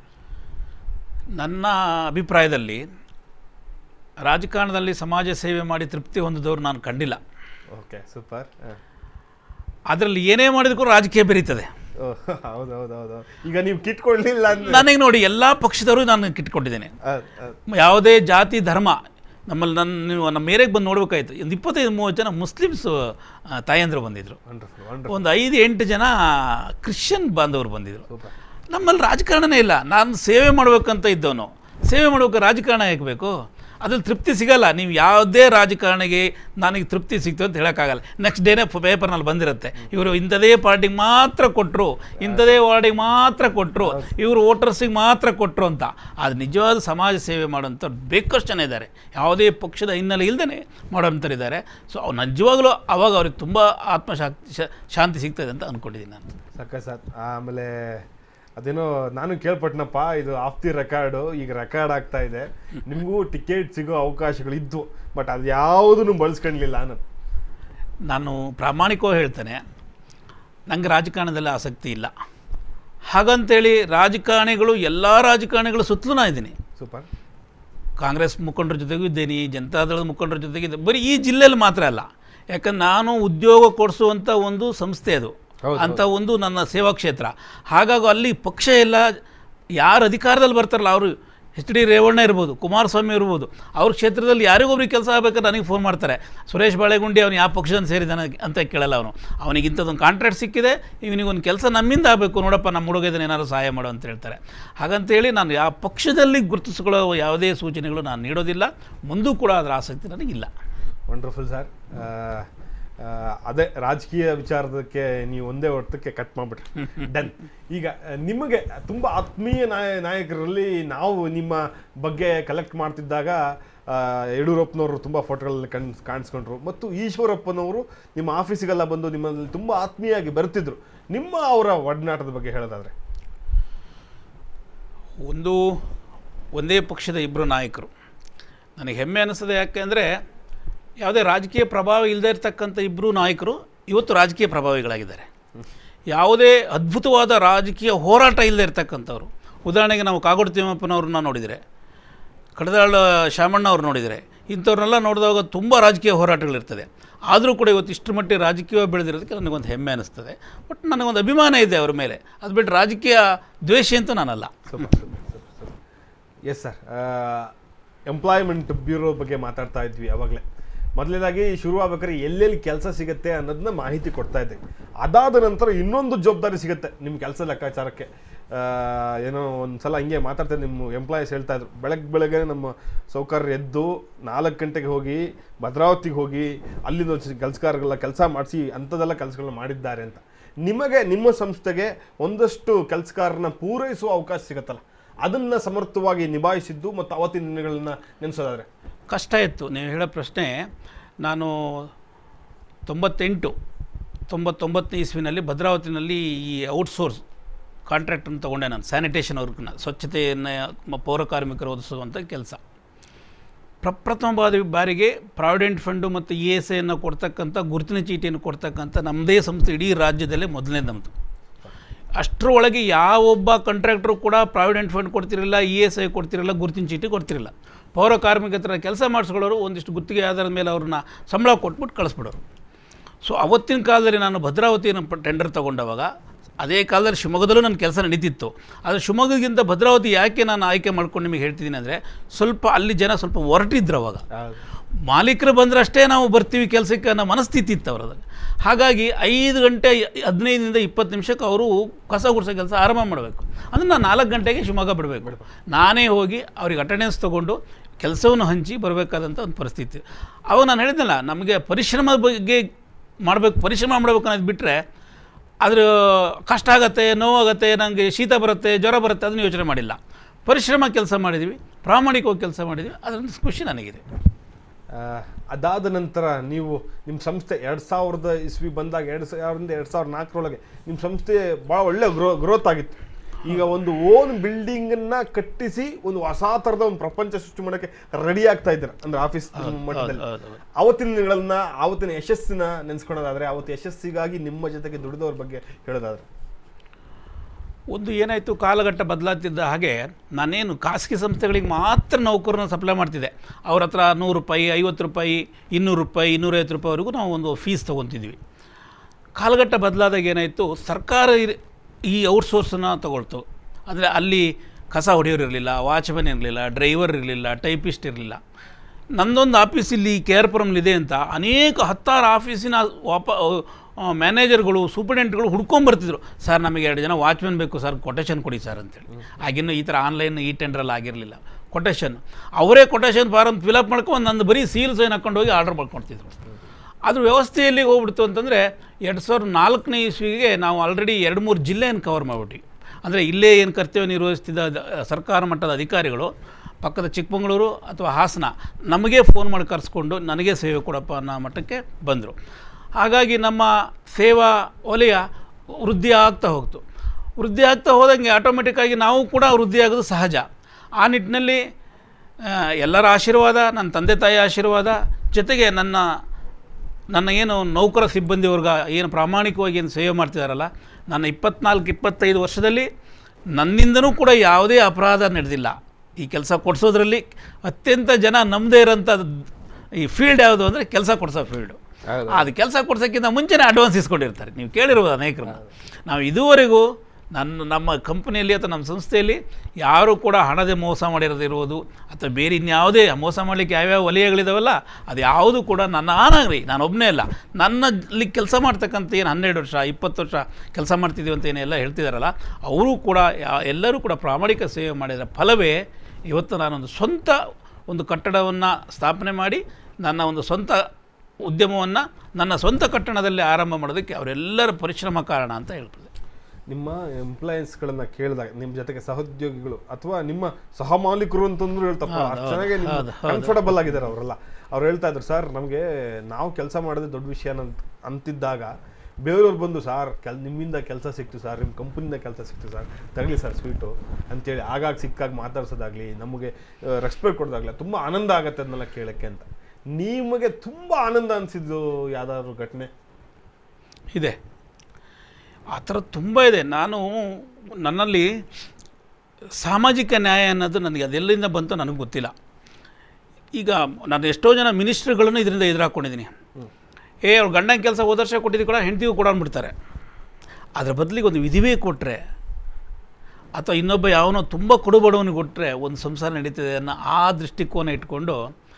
ನನ್ನ ಅಭಿಪ್ರಾಯದಲ್ಲಿ ರಾಜಕಾರಣದಲ್ಲಿ ಸಮಾಜ ಸೇವೆ ಮಾಡಿ ತೃಪ್ತಿ ಹೊಂದಿದವರು ನಾನು ಕಂಡಿಲ್ಲ ಓಕೆ ಸೂಪರ್ ಅದರಲ್ಲಿ ಏನೇ ಮಾಡಿದ್ರು ರಾಜಕೀಯ ಬೆರೀತದೆ ಹೌದು ಹೌದು ಹೌದು ಈಗ ನೀವು ಕಿಟ್ ಕೊಡ್ಲಿಲ್ಲ ಅಂದ್ರೆ ನನಗೆ ನೋಡಿ ಎಲ್ಲ ಪಕ್ಷದವರು ನಾನು ಕಿಟ್ಕೊಂಡಿದ್ದೇನೆ ಅದ್- ಅದ್- ಯಾವುದೇ ಜಾತಿ ಧರ್ಮ ನಮ್ಮಲ್ಲಿ ನನ್ನ ನೀವು ನಮ್ಮ ಮೇರೆಗೆ ಬಂದು ನೋಡ್ಬೇಕಾಯ್ತು ಒಂದು ಇಪ್ಪತ್ತೈದು ಮೂವತ್ತು ಜನ ಮುಸ್ಲಿಮ್ಸ್ ತಾಯಂದ್ರು ಬಂದಿದ್ದರು ವಂಡರ್ಫುಲ್ ವಂಡರ್ಫುಲ್ ಒಂದು ಐದು ಎಂಟು ಜನ ಕ್ರಿಶ್ಚಿಯನ್ ಬಾಂಧವರು ಬಂದಿದ್ದರು ನಮ್ಮಲ್ಲಿ ರಾಜಕಾರಣನೇ ಇಲ್ಲ ನಾನು ಸೇವೆ ಮಾಡಬೇಕಂತ ಇದ್ದವನು ಸೇವೆ ಮಾಡೋಕೆ ರಾಜಕಾರಣ ಯಾಕೆ ಬೇಕು ಅದ್ರಲ್ಲಿ ತೃಪ್ತಿ ಸಿಗಲ್ಲ ನೀವು ಯಾವುದೇ ರಾಜಕಾರಣಿಗೆ ನನಗೆ ತೃಪ್ತಿ ಸಿಕ್ತು ಅಂತ ಹೇಳೋಕ್ಕಾಗಲ್ಲ ನೆಕ್ಸ್ಟ್ ಡೇನೇ ಪೇಪರ್ನಲ್ಲಿ ಬಂದಿರುತ್ತೆ ಇವರು ಇಂಥದೇ ಪಾರ್ಟಿಗೆ ಮಾತ್ರ ಕೊಟ್ಟರು ಇಂಥದೇ ವಾರ್ಡಿಗೆ ಮಾತ್ರ ಕೊಟ್ಟರು ಇವರು ವೋಟರ್ಸಿಗೆ ಮಾತ್ರ ಕೊಟ್ಟರು ಅಂತ ಅದು ನಿಜವಾದ ಸಮಾಜ ಸೇವೆ ಮಾಡೋಂಥ ಬೇಕಷ್ಟು ಜನ ಇದ್ದಾರೆ ಯಾವುದೇ ಪಕ್ಷದ ಹಿನ್ನೆಲೆ ಇಲ್ಲದೇ ಮಾಡೋಂಥರಿದ್ದಾರೆ ಸೊ ಅವ್ರು ನಿಜವಾಗ್ಲೂ ಅವಾಗ ಅವ್ರಿಗೆ ತುಂಬ ಆತ್ಮಶಾಂತಿ ಶಾ- ಶಾಂತಿ ಸಿಗ್ತದೆ ಅಂತ ಅಂದ್ಕೊಂಡಿದ್ದೀನಿ ನಾನು ಸಕ್ಕ ಸರ್ ಆಮೇಲೆ ಅದೇನೋ ನಾನು ಕೇಳ್ಪಟ್ನಪ್ಪ ಇದು ಆಫ್ ದಿ ರೆಕಾರ್ಡು ಈಗ ರೆಕಾರ್ಡ್ ಆಗ್ತಾ ಇದೆ ನಿಮಗೂ ಟಿಕೆಟ್ ಸಿಗೋ ಅವಕಾಶಗಳು ಇದ್ವು ಬಟ್ ಅದು ಯಾವುದನ್ನು ಬಳಸ್ಕೊಳ್ಳಿಲ್ಲ ನಾನು ನಾನು ಪ್ರಾಮಾಣಿಕವಾಗಿ ಹೇಳ್ತೇನೆ ನನಗೆ ರಾಜಕಾರಣದಲ್ಲಿ ಆಸಕ್ತಿ ಇಲ್ಲ ಹಾಗಂತೇಳಿ ರಾಜಕಾರಣಿಗಳು ಎಲ್ಲ ರಾಜಕಾರಣಿಗಳು ಸುತ್ತಲೂ ನಾ ಇದ್ದೀನಿ ಸೂಪರ್ ಕಾಂಗ್ರೆಸ್ ಮುಖಂಡರ ಜೊತೆಗೂ ಇದ್ದೇನೆ ಜನತಾದಳದ ಮುಖಂಡರ ಜೊತೆಗೆ ಇದ್ದೆ ಬರೀ ಈ ಜಿಲ್ಲೆಯಲ್ಲಿ ಮಾತ್ರ ಅಲ್ಲ ಯಾಕಂದ್ರೆ ನಾನು ಉದ್ಯೋಗ ಕೊಡಿಸುವಂಥ ಒಂದು ಸಂಸ್ಥೆ ಅದು ಹೌದು, ಅಂತ ಒಂದು ನನ್ನ ಸೇವಾ ಕ್ಷೇತ್ರ ಹಾಗಾಗಿ ಅಲ್ಲಿ ಪಕ್ಷ ಎಲ್ಲ ಯಾರು ಅಧಿಕಾರದಲ್ಲಿ ಬರ್ತಾರಲ್ಲ ಅವರು ಎಚ್ ಡಿ ರೇವಣ್ಣ ಇರ್ಬೋದು ಕುಮಾರಸ್ವಾಮಿ ಇರ್ಬೋದು ಅವ್ರ ಕ್ಷೇತ್ರದಲ್ಲಿ ಯಾರಿಗೊಬ್ರಿಗೆ ಕೆಲಸ ಆಗಬೇಕಾದ್ರೆ ನನಗೆ ಫೋನ್ ಮಾಡ್ತಾರೆ ಸುರೇಶ್ ಬಾಳೆಗುಂಡಿ ಅವನು ಯಾವ ಪಕ್ಷದಲ್ಲಿ ಸೇರಿದ್ದಾನೆ ಅಂತ ಕೇಳಲ್ಲ ಅವನು ಅವನಿಗೆ ಇಂಥದ್ದೊಂದು ಕಾಂಟ್ರಾಕ್ಟ್ ಸಿಕ್ಕಿದೆ ಇವನಿಗೊಂದು ಕೆಲಸ ನಮ್ಮಿಂದ ಆಗಬೇಕು ನೋಡಪ್ಪ ನಮ್ಮ ಹುಡುಗ ಇದನ್ನ ಏನಾದ್ರು ಸಹಾಯ ಮಾಡು ಅಂತ ಹೇಳ್ತಾರೆ ಹಾಗಂತೇಳಿ ನಾನು ಯಾವ ಪಕ್ಷದಲ್ಲಿ ಗುರುತಿಸ್ಕೊಳ್ಳೋ ಯಾವುದೇ ಸೂಚನೆಗಳು ನಾನು ನೀಡೋದಿಲ್ಲ ಮುಂದೂ ಕೂಡ ಅದರ ಆಸಕ್ತಿ ನನಗಿಲ್ಲ ವಂಡರ್ಫುಲ್ ಸರ್ ಅದೇ ರಾಜಕೀಯ ವಿಚಾರದಕ್ಕೆ ನೀವು ಒಂದೇ ಹೊತ್ತಕ್ಕೆ ಕಟ್ ಮಾಡಿಬಿಟ್ರಿ ಡನ್ ಈಗ ಆ, ನಿಮಗೆ ತುಂಬ ಆತ್ಮೀಯ ನಾಯ ನಾಯಕರಲ್ಲಿ ನಾವು ನಿಮ್ಮ ಬಗ್ಗೆ ಕಲೆಕ್ಟ್ ಮಾಡ್ತಿದ್ದಾಗ ಆ, ಯಡಿಯೂರಪ್ಪನವರು ತುಂಬ ಫೋಟೋಗಳಲ್ಲಿ ಕಣ್ ಕಾಣಿಸ್ಕೊಂಡ್ರು ಮತ್ತು ಈಶ್ವರಪ್ಪನವರು ನಿಮ್ಮ ಆಫೀಸಿಗೆಲ್ಲ ಬಂದು ನಿಮ್ಮಲ್ಲಿ ತುಂಬ ಆತ್ಮೀಯಾಗಿ ಬರ್ತಿದ್ರು ನಿಮ್ಮ ಅವರ ಒಡನಾಟದ ಬಗ್ಗೆ ಹೇಳೋದಾದ್ರೆ ಒಂದು ಒಂದೇ ಪಕ್ಷದ ಇಬ್ಬರು ನಾಯಕರು ನನಗೆ ಹೆಮ್ಮೆ ಅನ್ನಿಸ್ತದೆ ಯಾಕೆಂದರೆ ಯಾವುದೇ ರಾಜಕೀಯ ಪ್ರಭಾವ ಇಲ್ಲದೇ ಇರತಕ್ಕಂಥ ಇಬ್ಬರು ನಾಯಕರು ಇವತ್ತು ರಾಜಕೀಯ ಪ್ರಭಾವಿಗಳಾಗಿದ್ದಾರೆ ಯಾವುದೇ ಅದ್ಭುತವಾದ ರಾಜಕೀಯ ಹೋರಾಟ ಇಲ್ಲದೆ ಇರತಕ್ಕಂಥವ್ರು ಉದಾಹರಣೆಗೆ ನಾವು ಕಾಗೋಡು ತಿಮ್ಮಪ್ಪನವ್ರನ್ನ ನೋಡಿದರೆ ಕಡದಾಳ ಶಾಮಣ್ಣ ಅವ್ರು ನೋಡಿದರೆ ಇಂಥವ್ರನ್ನೆಲ್ಲ ನೋಡಿದಾಗ ತುಂಬ ರಾಜಕೀಯ ಹೋರಾಟಗಳಿರ್ತದೆ ಆದರೂ ಕೂಡ ಇವತ್ತು ಇಷ್ಟರ ಮಟ್ಟಿಗೆ ರಾಜಕೀಯ ಬೆಳೆದಿರೋದಕ್ಕೆ ನನಗೊಂದು ಹೆಮ್ಮೆ ಅನಿಸ್ತದೆ ಬಟ್ ನನಗೊಂದು ಅಭಿಮಾನ ಇದೆ ಅವ್ರ ಮೇಲೆ ಅದು ಬಿಟ್ಟು ರಾಜಕೀಯ ದ್ವೇಷಿ ಅಂತೂ ನಾನಲ್ಲ ಎಸ್ ಸರ್ ಎಂಪ್ಲಾಯ್ಮೆಂಟ್ ಬ್ಯೂರೋ ಬಗ್ಗೆ ಮಾತಾಡ್ತಾ ಇದ್ವಿ ಅವಾಗಲೇ ಮೊದಲನೇದಾಗಿ ಶುರು ಆಗ್ಬೇಕಾದ್ರೆ ಎಲ್ಲೆಲ್ಲಿ ಕೆಲಸ ಸಿಗುತ್ತೆ ಅನ್ನೋದನ್ನ ಮಾಹಿತಿ ಕೊಡ್ತಾ ಇದ್ದೆ ಅದಾದ ನಂತರ ಇನ್ನೊಂದು ಜವಾಬ್ದಾರಿ ಸಿಗುತ್ತೆ ನಿಮ್ಮ ಕೆಲಸ ಲೆಕ್ಕಾಚಾರಕ್ಕೆ ಆ, ಏನೋ ಒಂದು ಸಲ ಹಿಂಗೆ ಮಾತಾಡ್ತಾ ನಿಮ್ಮ ಎಂಪ್ಲಾಯೀಸ್ ಹೇಳ್ತಾ ಇದ್ರು ಬೆಳಗ್ಗೆ ಬೆಳಗ್ಗೆ ನಮ್ಮ ಸೌಕರ್ಯ ಎದ್ದು ನಾಲ್ಕು ಗಂಟೆಗೆ ಹೋಗಿ ಭದ್ರಾವತಿಗೆ ಹೋಗಿ ಅಲ್ಲಿಂದ ಕೆಲಸಗಾರಗಳ ಕೆಲಸ ಮಾಡಿಸಿ ಅಂಥದ್ದೆಲ್ಲ ಕೆಲಸಗಳನ್ನ ಮಾಡಿದ್ದಾರೆ ಅಂತ ನಿಮಗೆ ನಿಮ್ಮ ಸಂಸ್ಥೆಗೆ ಒಂದಷ್ಟು ಕೆಲಸಗಾರರನ್ನ ಪೂರೈಸುವ ಅವಕಾಶ ಸಿಗುತ್ತಲ್ಲ ಅದನ್ನ ಸಮರ್ಥವಾಗಿ ನಿಭಾಯಿಸಿದ್ದು ಮತ್ತು ಅವತ್ತಿನ ದಿನಗಳನ್ನ ನೆನೆಸೋದಾದ್ರೆ ಕಷ್ಟ ಇತ್ತು ನೀವು ಹೇಳೋ ಪ್ರಶ್ನೆ ನಾನು ತೊಂಬತ್ತೆಂಟು ತೊಂಬತ್ತೊಂಬತ್ತನೇ ಇಸ್ವಿನಲ್ಲಿ ಭದ್ರಾವತಿನಲ್ಲಿ ಈ ಔಟ್ಸೋರ್ಸ್ ಕಾಂಟ್ರಾಕ್ಟನ್ನು ತೊಗೊಂಡೆ ನಾನು ಸ್ಯಾನಿಟೇಷನ್ ವರ್ಕ್ನ ಸ್ವಚ್ಛತೆಯನ್ನು ಮ- ಪೌರ ಕಾರ್ಮಿಕರು ಒದಗಿಸುವಂಥ ಕೆಲಸ ಪ್ರಪ್ರಥಮ ಬಾರಿ ಬಾರಿಗೆ ಪ್ರಾವಿಡೆಂಟ್ ಫಂಡು ಮತ್ತು ಇ ಎಸ್ ಐಯನ್ನು ಕೊಡ್ತಕ್ಕಂಥ ಗುರುತಿನ ಚೀಟಿಯನ್ನು ಕೊಡ್ತಕ್ಕಂಥ ನಮ್ಮದೇ ಸಂಸ್ಥೆ ಇಡೀ ರಾಜ್ಯದಲ್ಲೇ ಮೊದಲನೇ ನಮ್ಮದು ಅಷ್ಟರೊಳಗೆ ಯಾವೊಬ್ಬ ಕಾಂಟ್ರಾಕ್ಟ್ರು ಕೂಡ ಪ್ರಾವಿಡೆಂಟ್ ಫಂಡ್ ಕೊಡ್ತಿರಲಿಲ್ಲ ಇ ಎಸ್ ಐ ಕೊಡ್ತಿರಲಿಲ್ಲ ಗುರುತಿನ ಚೀಟಿ ಕೊಡ್ತಿರಲಿಲ್ಲ ಪೌರ ಕಾರ್ಮಿಕ ಹತ್ರ ಕೆಲಸ ಮಾಡಿಸ್ಕೊಳ್ಳೋರು ಒಂದಿಷ್ಟು ಗುತ್ತಿಗೆ ಆಧಾರದ ಮೇಲೆ ಅವ್ರನ್ನ ಸಂಬಳ ಕೊಟ್ಬಿಟ್ಟು ಕಳಿಸ್ಬಿಡೋರು ಸೊ ಅವತ್ತಿನ ಕಾಲದಲ್ಲಿ ನಾನು ಭದ್ರಾವತಿಯನ್ನು ಟೆಂಡರ್ ತೊಗೊಂಡವಾಗ ಅದೇ ಕಾಲದಲ್ಲಿ ಶಿವಮೊಗ್ಗದಲ್ಲೂ ನನ್ನ ಕೆಲಸ ನಡೀತಿತ್ತು ಆದರೆ ಶಿವಮೊಗ್ಗಗಿಂತ ಭದ್ರಾವತಿ ಯಾಕೆ ನಾನು ಆಯ್ಕೆ ಮಾಡ್ಕೊಂಡು ನಿಮಗೆ ಹೇಳ್ತಿದ್ದೀನಿ ಅಂದರೆ ಸ್ವಲ್ಪ ಅಲ್ಲಿ ಜನ ಸ್ವಲ್ಪ ಹೊರಟಿದ್ರು ಅವಾಗ ಮಾಲೀಕರು ಬಂದ್ರಷ್ಟೇ ನಾವು ಬರ್ತೀವಿ ಕೆಲಸಕ್ಕೆ ಅನ್ನೋ ಮನಸ್ಥಿತಿ ಇತ್ತು ಅವ್ರದ್ದು ಹಾಗಾಗಿ ಐದು ಗಂಟೆ ಹದಿನೈದರಿಂದ ಇಪ್ಪತ್ತು ನಿಮಿಷಕ್ಕೆ ಅವರು ಕಸ ಗುಡಿಸೋ ಕೆಲಸ ಆರಂಭ ಮಾಡಬೇಕು ಅಂದರೆ ನಾನು ನಾಲ್ಕು ಗಂಟೆಗೆ ಶಿವಮೊಗ್ಗ ಬಿಡಬೇಕು ನಾನೇ ಹೋಗಿ ಅವ್ರಿಗೆ ಅಟೆಂಡೆನ್ಸ್ ತೊಗೊಂಡು ಕೆಲಸವನ್ನು ಹಂಚಿ ಬರಬೇಕಾದಂಥ ಒಂದು ಪರಿಸ್ಥಿತಿ ಅವಾಗ ನಾನು ಹೇಳಿದ್ನಲ್ಲ ನಮಗೆ ಪರಿಶ್ರಮದ ಬಗ್ಗೆ ಮಾಡಬೇಕು ಪರಿಶ್ರಮ ಮಾಡಬೇಕು ಅನ್ನೋದು ಬಿಟ್ಟರೆ ಅದ್ರ ಕಷ್ಟ ಆಗುತ್ತೆ ನೋವಾಗುತ್ತೆ ನನಗೆ ಶೀತ ಬರುತ್ತೆ ಜ್ವರ ಬರುತ್ತೆ ಅದನ್ನು ಯೋಚನೆ ಮಾಡಿಲ್ಲ ಪರಿಶ್ರಮ ಕೆಲಸ ಮಾಡಿದ್ವಿ ಪ್ರಾಮಾಣಿಕವಾಗಿ ಕೆಲಸ ಮಾಡಿದ್ವಿ ಅದರಿಂದ ಖುಷಿ ನನಗಿದೆ ಆ, ಅದಾದ ನಂತರ ನೀವು ನಿಮ್ಮ ಸಂಸ್ಥೆ ಎರಡು ಸಾವಿರದ ಇಸ್ವಿ ಬಂದಾಗ ಎರಡು ಸಾವಿರದಿಂದ ಎರಡು ಸಾವಿರದ ನಾಲ್ಕರೊಳಗೆ ನಿಮ್ಮ ಸಂಸ್ಥೆ ಭಾಳ ಒಳ್ಳೆ ಗ್ರೋ ಗ್ರೋತ್ ಆಗಿತ್ತು ಈಗ ಒಂದು ಓನ್ ಬಿಲ್ಡಿಂಗನ್ನ ಕಟ್ಟಿಸಿ ಒಂದು ಹೊಸ ಥರದ ಒಂದು ಪ್ರಪಂಚ ಸೃಷ್ಟಿ ಮಾಡೋಕ್ಕೆ ರೆಡಿ ಆಗ್ತಾ ಇದ್ದೀರ ಅಂದ್ರೆ ಆಫೀಸ್ ಮಟ್ಟದಲ್ಲಿ ಹೌದು, ಹೌದು. ಅವತ್ತಿನ ದಿನಗಳನ್ನ ಅವತ್ತಿನ ಯಶಸ್ಸಿನ ನೆನೆಸ್ಕೊಳ್ಳೋದಾದ್ರೆ ಅವತ್ತು ಯಶಸ್ಸಿಗಾಗಿ ನಿಮ್ಮ ಜೊತೆಗೆ ದುಡಿದವ್ರ ಬಗ್ಗೆ ಹೇಳೋದಾದ್ರೆ ಒಂದು ಏನಾಯಿತು ಕಾಲಘಟ್ಟ ಬದಲಾಗ್ತಿದ್ದ ಹಾಗೆ ನಾನೇನು ಖಾಸಗಿ ಸಂಸ್ಥೆಗಳಿಗೆ ಮಾತ್ರ ನೌಕರನ್ನ ಸಪ್ಲೈ ಮಾಡ್ತಿದ್ದೆ ಅವ್ರ ಹತ್ರ ನೂರು ರೂಪಾಯಿ ಐವತ್ತು ರೂಪಾಯಿ ಇನ್ನೂರು ರೂಪಾಯಿ ಇನ್ನೂರೈವತ್ತು ರೂಪಾಯಿವರೆಗೂ ನಾವು ಒಂದು ಫೀಸ್ ತೊಗೊತಿದ್ವಿ ಕಾಲಘಟ್ಟ ಬದಲಾದಾಗ ಏನಾಯಿತು ಸರ್ಕಾರ ಇರ್- ಈ ಔಟ್ಸೋರ್ಸನ್ನು ತಗೊಳ್ತು ಅಂದರೆ ಅಲ್ಲಿ ಕಸ ಹೊಡೆಯೋರು ಇರಲಿಲ್ಲ ವಾಚ್ಮನ್ ಇರಲಿಲ್ಲ ಡ್ರೈವರ್ ಇರಲಿಲ್ಲ ಟೈಪಿಸ್ಟ್ ಇರಲಿಲ್ಲ ನಂದೊಂದು ಆಫೀಸ್ ಇಲ್ಲಿ ಕೆ ಆರ್ ಪುರಮ್ಲಿದೆ ಅಂತ ಅನೇಕ ಹತ್ತಾರು ಆಫೀಸಿನ ವಾಪ ಆ, ಮ್ಯಾನೇಜರ್ಗಳು ಸೂಪರ್ಡೆಂಟ್ಗಳು ಹುಡ್ಕೊಂಬರ್ತಿದ್ರು ಸರ್ ನಮಗೆ ಎರಡು ಜನ ವಾಚ್ಮನ್ ಬೇಕು ಸರ್ ಕೊಟೇಶನ್ ಕೊಡಿ ಸರ್ ಅಂತೇಳಿ ಆಗಿನ್ನು ಈ ಥರ ಆನ್ಲೈನ್ ಈ ಟೆಂಡ್ರಲ್ಲಿ ಆಗಿರಲಿಲ್ಲ ಕೊಟೇಶನ್ ಅವರೇ ಕೊಟೇಶನ್ ಫಾರಮ್ ಫಿಲಪ್ ಮಾಡ್ಕೊಂಡು ನಂದು ಬರೀ ಸೀಲ್ ಸೈನ್ ಹಾಕೊಂಡು ಹೋಗಿ ಆರ್ಡರ್ ಮಾಡ್ಕೊಳ್ತಿದ್ರು ಅದ್ರ ವ್ಯವಸ್ಥೆಯಲ್ಲಿ ಹೋಗ್ಬಿಡ್ತು ಅಂತಂದರೆ ಎರಡು ಸಾವಿರದ ನಾಲ್ಕನೇ ಇಸ್ವಿಗೆ ನಾವು ಆಲ್ರೆಡಿ ಎರಡು ಮೂರು ಜಿಲ್ಲೆಯನ್ನು ಕವರ್ ಮಾಡಿಬಿಟ್ವಿ ಅಂದರೆ ಇಲ್ಲೇ ಏನು ಕರ್ತವ್ಯ ನಿರ್ವಹಿಸ್ತಿದ್ದ ದ- ಸರ್ಕಾರ ಮಟ್ಟದ ಅಧಿಕಾರಿಗಳು ಪಕ್ಕದ ಚಿಕ್ಕಮಗಳೂರು ಅಥವಾ ಹಾಸನ ನಮಗೆ ಫೋನ್ ಮಾಡಿ ಕರೆಸ್ಕೊಂಡು ನನಗೆ ಸೇವೆ ಕೊಡಪ್ಪ ಅನ್ನೋ ಮಟ್ಟಕ್ಕೆ ಬಂದರು ಹಾಗಾಗಿ ನಮ್ಮ ಸೇವಾ ವಲಯ ವೃದ್ಧಿ ಆಗ್ತಾ ಹೋಗ್ತು ವೃದ್ಧಿ ಆಗ್ತಾ ಹೋದಂಗೆ ಆಟೋಮೆಟಿಕ್ಕಾಗಿ ನಾವು ಕೂಡ ವೃದ್ಧಿ ಆಗೋದು ಸಹಜ ಆ ನಿಟ್ಟಿನಲ್ಲಿ ಆ, ಎಲ್ಲರ ಆಶೀರ್ವಾದ ನನ್ನ ತಂದೆ ತಾಯಿ ಆಶೀರ್ವಾದ ಜೊತೆಗೆ ನನ್ನ ನನ್ನ ಏನು ನೌಕರ ಸಿಬ್ಬಂದಿ ವರ್ಗ ಏನು ಪ್ರಾಮಾಣಿಕವಾಗಿ ಏನು ಸೇವೆ ಮಾಡ್ತಿದ್ದಾರಲ್ಲ ನನ್ನ ಇಪ್ಪತ್ನಾಲ್ಕು ಇಪ್ಪತ್ತೈದು ವರ್ಷದಲ್ಲಿ ನನ್ನಿಂದನೂ ಕೂಡ ಯಾವುದೇ ಅಪರಾಧ ನಡೆದಿಲ್ಲ ಈ ಕೆಲಸ ಕೊಡಿಸೋದ್ರಲ್ಲಿ ಅತ್ಯಂತ ಜನ ನಮ್ಮದೇ ಇರೋಂಥ ಈ ಫೀಲ್ಡ್ ಯಾವುದು ಅಂದರೆ ಕೆಲಸ ಕೊಡಿಸೋ ಫೀಲ್ಡು ಅದು ಕೆಲಸ ಕೊಡ್ಸೋಕ್ಕಿಂತ ಮುಂಚೆನೇ ಅಡ್ವಾನ್ಸ್ ಇಸ್ಕೊಂಡಿರ್ತಾರೆ ನೀವು ಕೇಳಿರ್ಬೋದು ಅನೇಕರು ನಾವು ಇದುವರೆಗೂ ನನ್ನ ನಮ್ಮ ಕಂಪನಿಯಲ್ಲಿ ಅಥವಾ ನಮ್ಮ ಸಂಸ್ಥೆಯಲ್ಲಿ ಯಾರೂ ಕೂಡ ಹಣದ ಮೋಸ ಮಾಡಿರೋದಿರ್ಬೋದು ಅಥವಾ ಬೇರೆ ಇನ್ಯಾವುದೇ ಮೋಸ ಮಾಡಲಿಕ್ಕೆ ಯಾವ್ಯಾವ ವಲಯಗಳಿದಾವಲ್ಲ ಅದು ಯಾವುದು ಕೂಡ ನನ್ನ ಆನಾಗ್ರಿ ನಾನು ಒಬ್ಬನೇ ಅಲ್ಲ ನನ್ನಲ್ಲಿ ಕೆಲಸ ಮಾಡ್ತಕ್ಕಂಥ ಏನು ಹನ್ನೆರಡು ವರ್ಷ ಇಪ್ಪತ್ತು ವರ್ಷ ಕೆಲಸ ಮಾಡ್ತಿದ್ದೀವಿ ಅಂತ ಏನೆಲ್ಲ ಹೇಳ್ತಿದ್ದಾರಲ್ಲ ಅವರು ಕೂಡ ಯಾ- ಎಲ್ಲರೂ ಕೂಡ ಪ್ರಾಮಾಣಿಕ ಸೇವೆ ಮಾಡಿದ ಫಲವೇ ಇವತ್ತು ನಾನೊಂದು ಸ್ವಂತ ಒಂದು ಕಟ್ಟಡವನ್ನು ಸ್ಥಾಪನೆ ಮಾಡಿ ನನ್ನ ಒಂದು ಸ್ವಂತ ಉದ್ಯಮವನ್ನು ನನ್ನ ಸ್ವಂತ ಕಟ್ಟಣದಲ್ಲಿ ಆರಂಭ ಮಾಡೋದಕ್ಕೆ ಅವರೆಲ್ಲರ ಪರಿಶ್ರಮ ಕಾರಣ ಅಂತ ಹೇಳ್ಬೋದು ನಿಮ್ಮ ಎಂಪ್ಲಾಯನ್ಸ್ಗಳನ್ನ ಕೇಳಿದಾಗ ನಿಮ್ಮ ಜೊತೆಗೆ ಸಹೋದ್ಯೋಗಿಗಳು ಅಥವಾ ನಿಮ್ಮ ಸಹಮಾಲಿಕರು ಅಂತಂದ್ರು ಹೇಳ್ತಪ್ಪ ಅಷ್ಟು ಚೆನ್ನಾಗಿ ಕಂಫರ್ಟಬಲ್ ಆಗಿದ್ದಾರೆ ಅವರೆಲ್ಲ ಅವ್ರು ಹೇಳ್ತಾ ಇದ್ರು ಸರ್ ನಮಗೆ ನಾವು ಕೆಲಸ ಮಾಡೋದೇ ದೊಡ್ಡ ವಿಷಯ ಅಂತ ಅಂತಿದ್ದಾಗ ಬೇರೆಯವ್ರು ಬಂದು ಸರ್ ಕೆಲ್ ನಿಮ್ಮಿಂದ ಕೆಲಸ ಸಿಕ್ತು ಸರ್ ನಿಮ್ಮ ಕಂಪನಿಯಿಂದ ಕೆಲಸ ಸಿಕ್ತು ಸರ್ ತಗಲಿ ಸರ್ ಸ್ವೀಟು ಅಂತೇಳಿ ಆಗಾಗ ಸಿಕ್ಕಾಗ ಮಾತಾಡ್ಸೋದಾಗ್ಲಿ ನಮಗೆ ರೆಸ್ಪೆಕ್ಟ್ ಕೊಡೋದಾಗ್ಲಿ ತುಂಬ ಆನಂದ ಆಗತ್ತೆ ಅದನ್ನೆಲ್ಲ ಕೇಳಕ್ಕೆ ಅಂತ ನಿಮಗೆ ತುಂಬ ಆನಂದ ಅನಿಸಿದ್ದು ಯಾವ್ದಾದ್ರು ಘಟನೆ ಇದೆ ಆ ಥರ ತುಂಬ ಇದೆ ನಾನು ನನ್ನಲ್ಲಿ ಸಾಮಾಜಿಕ ನ್ಯಾಯ ಅನ್ನೋದು ನನಗೆ ಅದೆಲ್ಲಿಂದ ಬಂತು ನನಗೆ ಗೊತ್ತಿಲ್ಲ ಈಗ ನಾನು ಎಷ್ಟೋ ಜನ ಮಿನಿಸ್ಟ್ರುಗಳನ್ನು ಇದರಿಂದ ಎದುರಾಕೊಂಡಿದ್ದೀನಿ ಏ ಅವ್ರು ಗಂಡನ ಕೆಲಸ ಹೋದ ವರ್ಷ ಕೊಟ್ಟಿದ್ದು ಕೂಡ ಹೆಂಡತಿಗೂ ಕೂಡ ಅಂದ್ಬಿಡ್ತಾರೆ ಅದ್ರ ಬದಲಿಗೆ ಒಂದು ವಿಧಿವೇ ಕೊಟ್ಟರೆ ಅಥವಾ ಇನ್ನೊಬ್ಬ ಯಾವನೋ ತುಂಬ ಕೊಡುಬಡವನಿಗೆ ಕೊಟ್ಟರೆ ಒಂದು ಸಂಸಾರ ನಡೀತದೆ ಅನ್ನೋ ಆ ದೃಷ್ಟಿಕೋನ ಇಟ್ಕೊಂಡು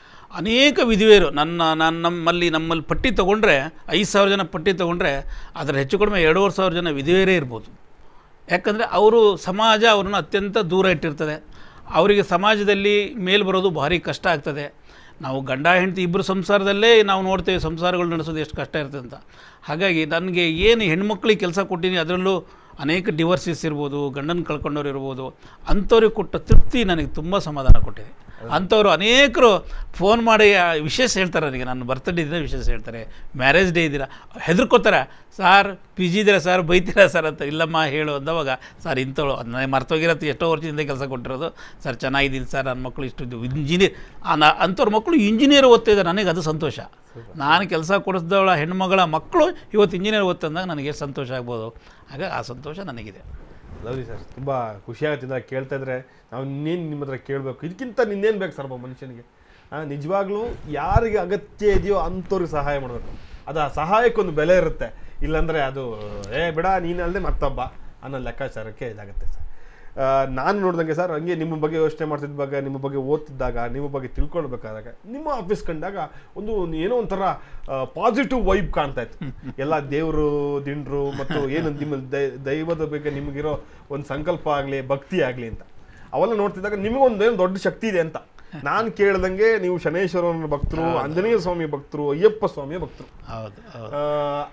ಅನೇಕ ವಿಧಿವೇರು ನನ್ನ ನಾನು ನಮ್ಮಲ್ಲಿ ನಮ್ಮಲ್ಲಿ ಪಟ್ಟಿ ತೊಗೊಂಡ್ರೆ ಐದು ಸಾವಿರ ಜನ ಪಟ್ಟಿ ತೊಗೊಂಡ್ರೆ ಅದರ ಹೆಚ್ಚು ಕಡಿಮೆ ಎರಡೂವರೆ ಸಾವಿರ ಜನ ವಿಧಿವೇರೇ ಇರ್ಬೋದು ಯಾಕಂದರೆ ಅವರು ಸಮಾಜ ಅವ್ರನ್ನ ಅತ್ಯಂತ ದೂರ ಇಟ್ಟಿರ್ತದೆ ಅವರಿಗೆ ಸಮಾಜದಲ್ಲಿ ಮೇಲ್ ಬರೋದು ಭಾರಿ ಕಷ್ಟ ಆಗ್ತದೆ ನಾವು ಗಂಡ ಹೆಂಡತಿ ಇಬ್ಬರು ಸಂಸಾರದಲ್ಲೇ ನಾವು ನೋಡ್ತೇವೆ ಸಂಸಾರಗಳು ನಡೆಸೋದು ಎಷ್ಟು ಕಷ್ಟ ಇರ್ತದೆ ಅಂತ ಹಾಗಾಗಿ ನನಗೆ ಏನು ಹೆಣ್ಮಕ್ಳಿಗೆ ಕೆಲಸ ಕೊಟ್ಟಿನಿ ಅದರಲ್ಲೂ ಅನೇಕ ಡಿವರ್ಸಿಸ್ ಇರ್ಬೋದು ಗಂಡನ ಕಳ್ಕೊಂಡವ್ರು ಇರ್ಬೋದು ಅಂಥವ್ರಿಗೆ ಕೊಟ್ಟ ತೃಪ್ತಿ ನನಗೆ ತುಂಬ ಸಮಾಧಾನ ಕೊಟ್ಟಿದೆ ಅಂಥವ್ರು ಅನೇಕರು ಫೋನ್ ಮಾಡಿ ಆ ವಿಶೇಷ ಹೇಳ್ತಾರೆ ನನಗೆ ನನ್ನ ಬರ್ತ್ಡೇ ದಿನ ವಿಶೇಷ ಹೇಳ್ತಾರೆ ಮ್ಯಾರೇಜ್ ಡೇ ಇದ್ದೀರಾ ಹೆದರ್ಕೋತಾರೆ ಸಾರ್ ಪಿ ಜಿ ಇದ್ದೀರಾ ಸರ್ ಬೈತೀರಾ ಸರ್ ಅಂತ ಇಲ್ಲಮ್ಮ ಹೇಳು ಅಂದವಾಗ ಸರ್ ಇಂಥವ್ಳು ನನಗೆ ಮರ್ತೋಗಿರತ್ತೆ ಎಷ್ಟೋ ವರ್ಷದಿಂದ ಕೆಲಸ ಕೊಟ್ಟಿರೋದು ಸರ್ ಚೆನ್ನಾಗಿದ್ದೀನಿ ಸರ್ ನನ್ನ ಮಕ್ಕಳು ಇಷ್ಟು ಇಂಜಿನಿಯರ್ ಅಂಥವ್ರ ಮಕ್ಕಳು ಇಂಜಿನಿಯರ್ ಓದ್ತಿದ್ದಾರೆ ನನಗೆ ಅದು ಸಂತೋಷ ನಾನು ಕೆಲಸ ಕೊಡಿಸ್ದವಳ ಹೆಣ್ಮಗಳ ಮಕ್ಕಳು ಇವತ್ತು ಇಂಜಿನಿಯರ್ ಓದ್ತಂದಾಗ ನನಗೆ ಎಷ್ಟು ಸಂತೋಷ ಆಗ್ಬೋದು ಹಾಗಾಗಿ ಆ ಸಂತೋಷ ನನಗಿದೆ ಲವ್ಲಿ ಸರ್ ತುಂಬ ಖುಷಿಯಾಗುತ್ತೆ ಕೇಳ್ತಾ ಇದ್ರೆ ನಾವು ಇನ್ನೇನು ನಿಮ್ಮ ಹತ್ರ ಕೇಳಬೇಕು ಇದಕ್ಕಿಂತ ನಿನ್ನೇನು ಬೇಕು ಸರ್ ಒಬ್ಬ ಮನುಷ್ಯನಿಗೆ ಆ, ನಿಜವಾಗ್ಲೂ ಯಾರಿಗೆ ಅಗತ್ಯ ಇದೆಯೋ ಅಂಥವ್ರಿಗೆ ಸಹಾಯ ಮಾಡಬೇಕು ಅದು ಆ ಸಹಾಯಕ್ಕೊಂದು ಬೆಲೆ ಇರುತ್ತೆ ಇಲ್ಲಾಂದರೆ ಅದು ಏ ಬಿಡ ನೀನಲ್ಲದೆ ಮತ್ತೊಬ್ಬ ಅನ್ನೋ ಲೆಕ್ಕಾಚಾರಕ್ಕೆ ಇದಾಗುತ್ತೆ ಸರ್ ಆ, ನಾನು ನೋಡ್ದಂಗೆ ಸರ್ ಹಂಗೆ ನಿಮ್ಮ ಬಗ್ಗೆ ಯೋಚನೆ ಮಾಡ್ತಿದ್ದಾಗ ನಿಮ್ಮ ಬಗ್ಗೆ ಓದ್ತಿದ್ದಾಗ ನಿಮ್ಮ ಬಗ್ಗೆ ತಿಳ್ಕೊಳ್ಬೇಕಾದಾಗ ನಿಮ್ಮ ಆಫೀಸ್ ಕಂಡಾಗ ಒಂದು ಏನೋ ಒಂಥರ ಪಾಸಿಟಿವ್ ವೈಬ್ ಕಾಣ್ತಾ ಇತ್ತು ಎಲ್ಲ ದೇವರು ದಿಂಡ್ರು ಮತ್ತು ಏನು ನಿಮ್ಮ ದೈ- ದೈವದ ಬಗ್ಗೆ ನಿಮಗಿರೋ ಒಂದು ಸಂಕಲ್ಪ ಆಗಲಿ ಭಕ್ತಿ ಆಗಲಿ ಅಂತ ಅವೆಲ್ಲ ನೋಡ್ತಿದ್ದಾಗ ನಿಮಗೊಂದು ಏನು ದೊಡ್ಡ ಶಕ್ತಿ ಇದೆ ಅಂತ ನಾನು ಕೇಳ್ದಂಗೆ ನೀವು ಶನೇಶ್ವರನ ಭಕ್ತರು ಆಂಜನೇಯ ಸ್ವಾಮಿ ಭಕ್ತರು ಅಯ್ಯಪ್ಪ ಸ್ವಾಮಿಯ ಭಕ್ತರು ಹೌದು ಹೌದು ಆ,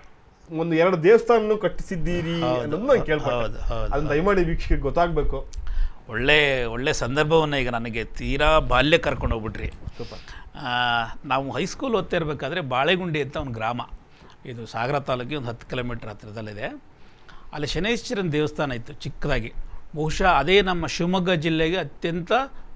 ಒಂದು ಎರಡು ದೇವಸ್ಥಾನ ಕಟ್ಟಿಸಿದ್ದೀರಿ ಅನ್ನೋದು ನಾನು ಕೇಳ್ಪಟ್ಟೆ ಹೌದು, ಹೌದು, ಅದನ್ನ ದಯಮಾಡಿ ವೀಕ್ಷಕರಿಗೆ ಗೊತ್ತಾಗಬೇಕು ಒಳ್ಳೆ ಒಳ್ಳೆ ಸಂದರ್ಭವನ್ನು ಈಗ ನನಗೆ ತೀರಾ ಬಾಲ್ಯ ಕರ್ಕೊಂಡು ಹೋಗ್ಬಿಟ್ರಿ ಆ, ನಾವು ಹೈಸ್ಕೂಲ್ ಓದ್ತಾ ಇರಬೇಕಾದ್ರೆ ಬಾಳೆಗುಂಡಿ ಅಂತ ಒಂದು ಗ್ರಾಮ ಇದು ಸಾಗರ ತಾಲೂಕಿಗೆ ಒಂದು ಹತ್ತು ಕಿಲೋಮೀಟ್ರ್ ಹತ್ತಿರದಲ್ಲಿದೆ ಅಲ್ಲಿ ಶನೇಶ್ವರನ ದೇವಸ್ಥಾನ ಇತ್ತು ಚಿಕ್ಕದಾಗಿ ಬಹುಶಃ ಅದೇ ನಮ್ಮ ಶಿವಮೊಗ್ಗ ಜಿಲ್ಲೆಗೆ ಅತ್ಯಂತ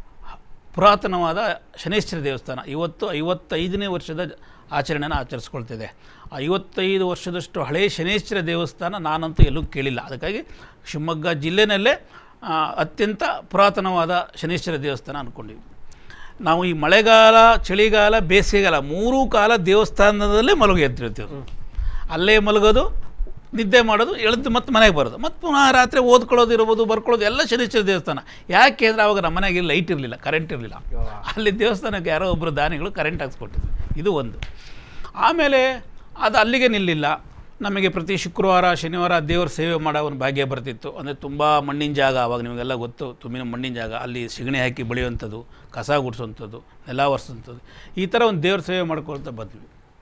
ಪುರಾತನವಾದ ಶನೇಶ್ವರ ದೇವಸ್ಥಾನ ಇವತ್ತು ಐವತ್ತೈದನೇ ವರ್ಷದ ಆಚರಣೆನ ಆಚರಿಸ್ಕೊಳ್ತಿದೆ ಐವತ್ತೈದು ವರ್ಷದಷ್ಟು ಹಳೆಯ ಶನೇಶ್ವರ ದೇವಸ್ಥಾನ ನಾನಂತೂ ಎಲ್ಲೂ ಕೇಳಿಲ್ಲ ಅದಕ್ಕಾಗಿ ಶಿವಮೊಗ್ಗ ಜಿಲ್ಲೆನಲ್ಲೇ ಆ, ಅತ್ಯಂತ ಪುರಾತನವಾದ ಶನೇಶ್ವರ ದೇವಸ್ಥಾನ ಅಂದ್ಕೊಂಡಿವಿ ನಾವು ಈ ಮಳೆಗಾಲ ಚಳಿಗಾಲ ಬೇಸಿಗೆಗಾಲ ಮೂರೂ ಕಾಲ ದೇವಸ್ಥಾನದಲ್ಲೇ ಮಲಗಿ ಎದ್ದಿರ್ತೀವಿ ಅಲ್ಲೇ ಮಲಗೋದು ನಿದ್ದೆ ಮಾಡೋದು ಎಳೆದು ಮತ್ತೆ ಮನೆಗೆ ಬರೋದು ಮತ್ತು ಪುನಃ ರಾತ್ರಿ ಓದ್ಕೊಳ್ಳೋದು ಇರ್ಬೋದು ಬರ್ಕೊಳ್ಳೋದು ಎಲ್ಲ ಶನಿಶ್ಚರ ದೇವಸ್ಥಾನ ಯಾಕೆ ಅಂದರೆ ಅವಾಗ ನಮ್ಮ ಮನೆಗೆ ಲೈಟ್ ಇರಲಿಲ್ಲ ಕರೆಂಟ್ ಇರಲಿಲ್ಲ ಅಲ್ಲಿ ದೇವಸ್ಥಾನಕ್ಕೆ ಯಾರೋ ಒಬ್ಬರು ದಾನಿಗಳು ಕರೆಂಟ್ ಹಾಕ್ಸ್ಕೊಟ್ಟಿದ್ರು ಇದು ಒಂದು ಆಮೇಲೆ ಅದು ಅಲ್ಲಿಗೆ ನಿಲ್ಲಿಲ್ಲ ನಮಗೆ ಪ್ರತಿ ಶುಕ್ರವಾರ ಶನಿವಾರ ದೇವರ ಸೇವೆ ಮಾಡೋ ಒಂದು ಭಾಗ್ಯ ಬರ್ತಿತ್ತು ಅಂದರೆ ತುಂಬ ಮಣ್ಣಿನ ಜಾಗ ಅವಾಗ ನಿಮಗೆಲ್ಲ ಗೊತ್ತು ತುಂಬಿನ ಮಣ್ಣಿನ ಜಾಗ ಅಲ್ಲಿ ಸಿಗಣಿ ಹಾಕಿ ಬೆಳೆಯುವಂಥದ್ದು ಕಸ ಗುಡಿಸೋವಂಥದ್ದು ನೆಲ ಒರೆಸೋವಂಥದ್ದು ಈ ಥರ ಒಂದು ದೇವ್ರ ಸೇವೆ ಮಾಡ್ಕೊಳ್ತಾ ಬಂದ್ವಿ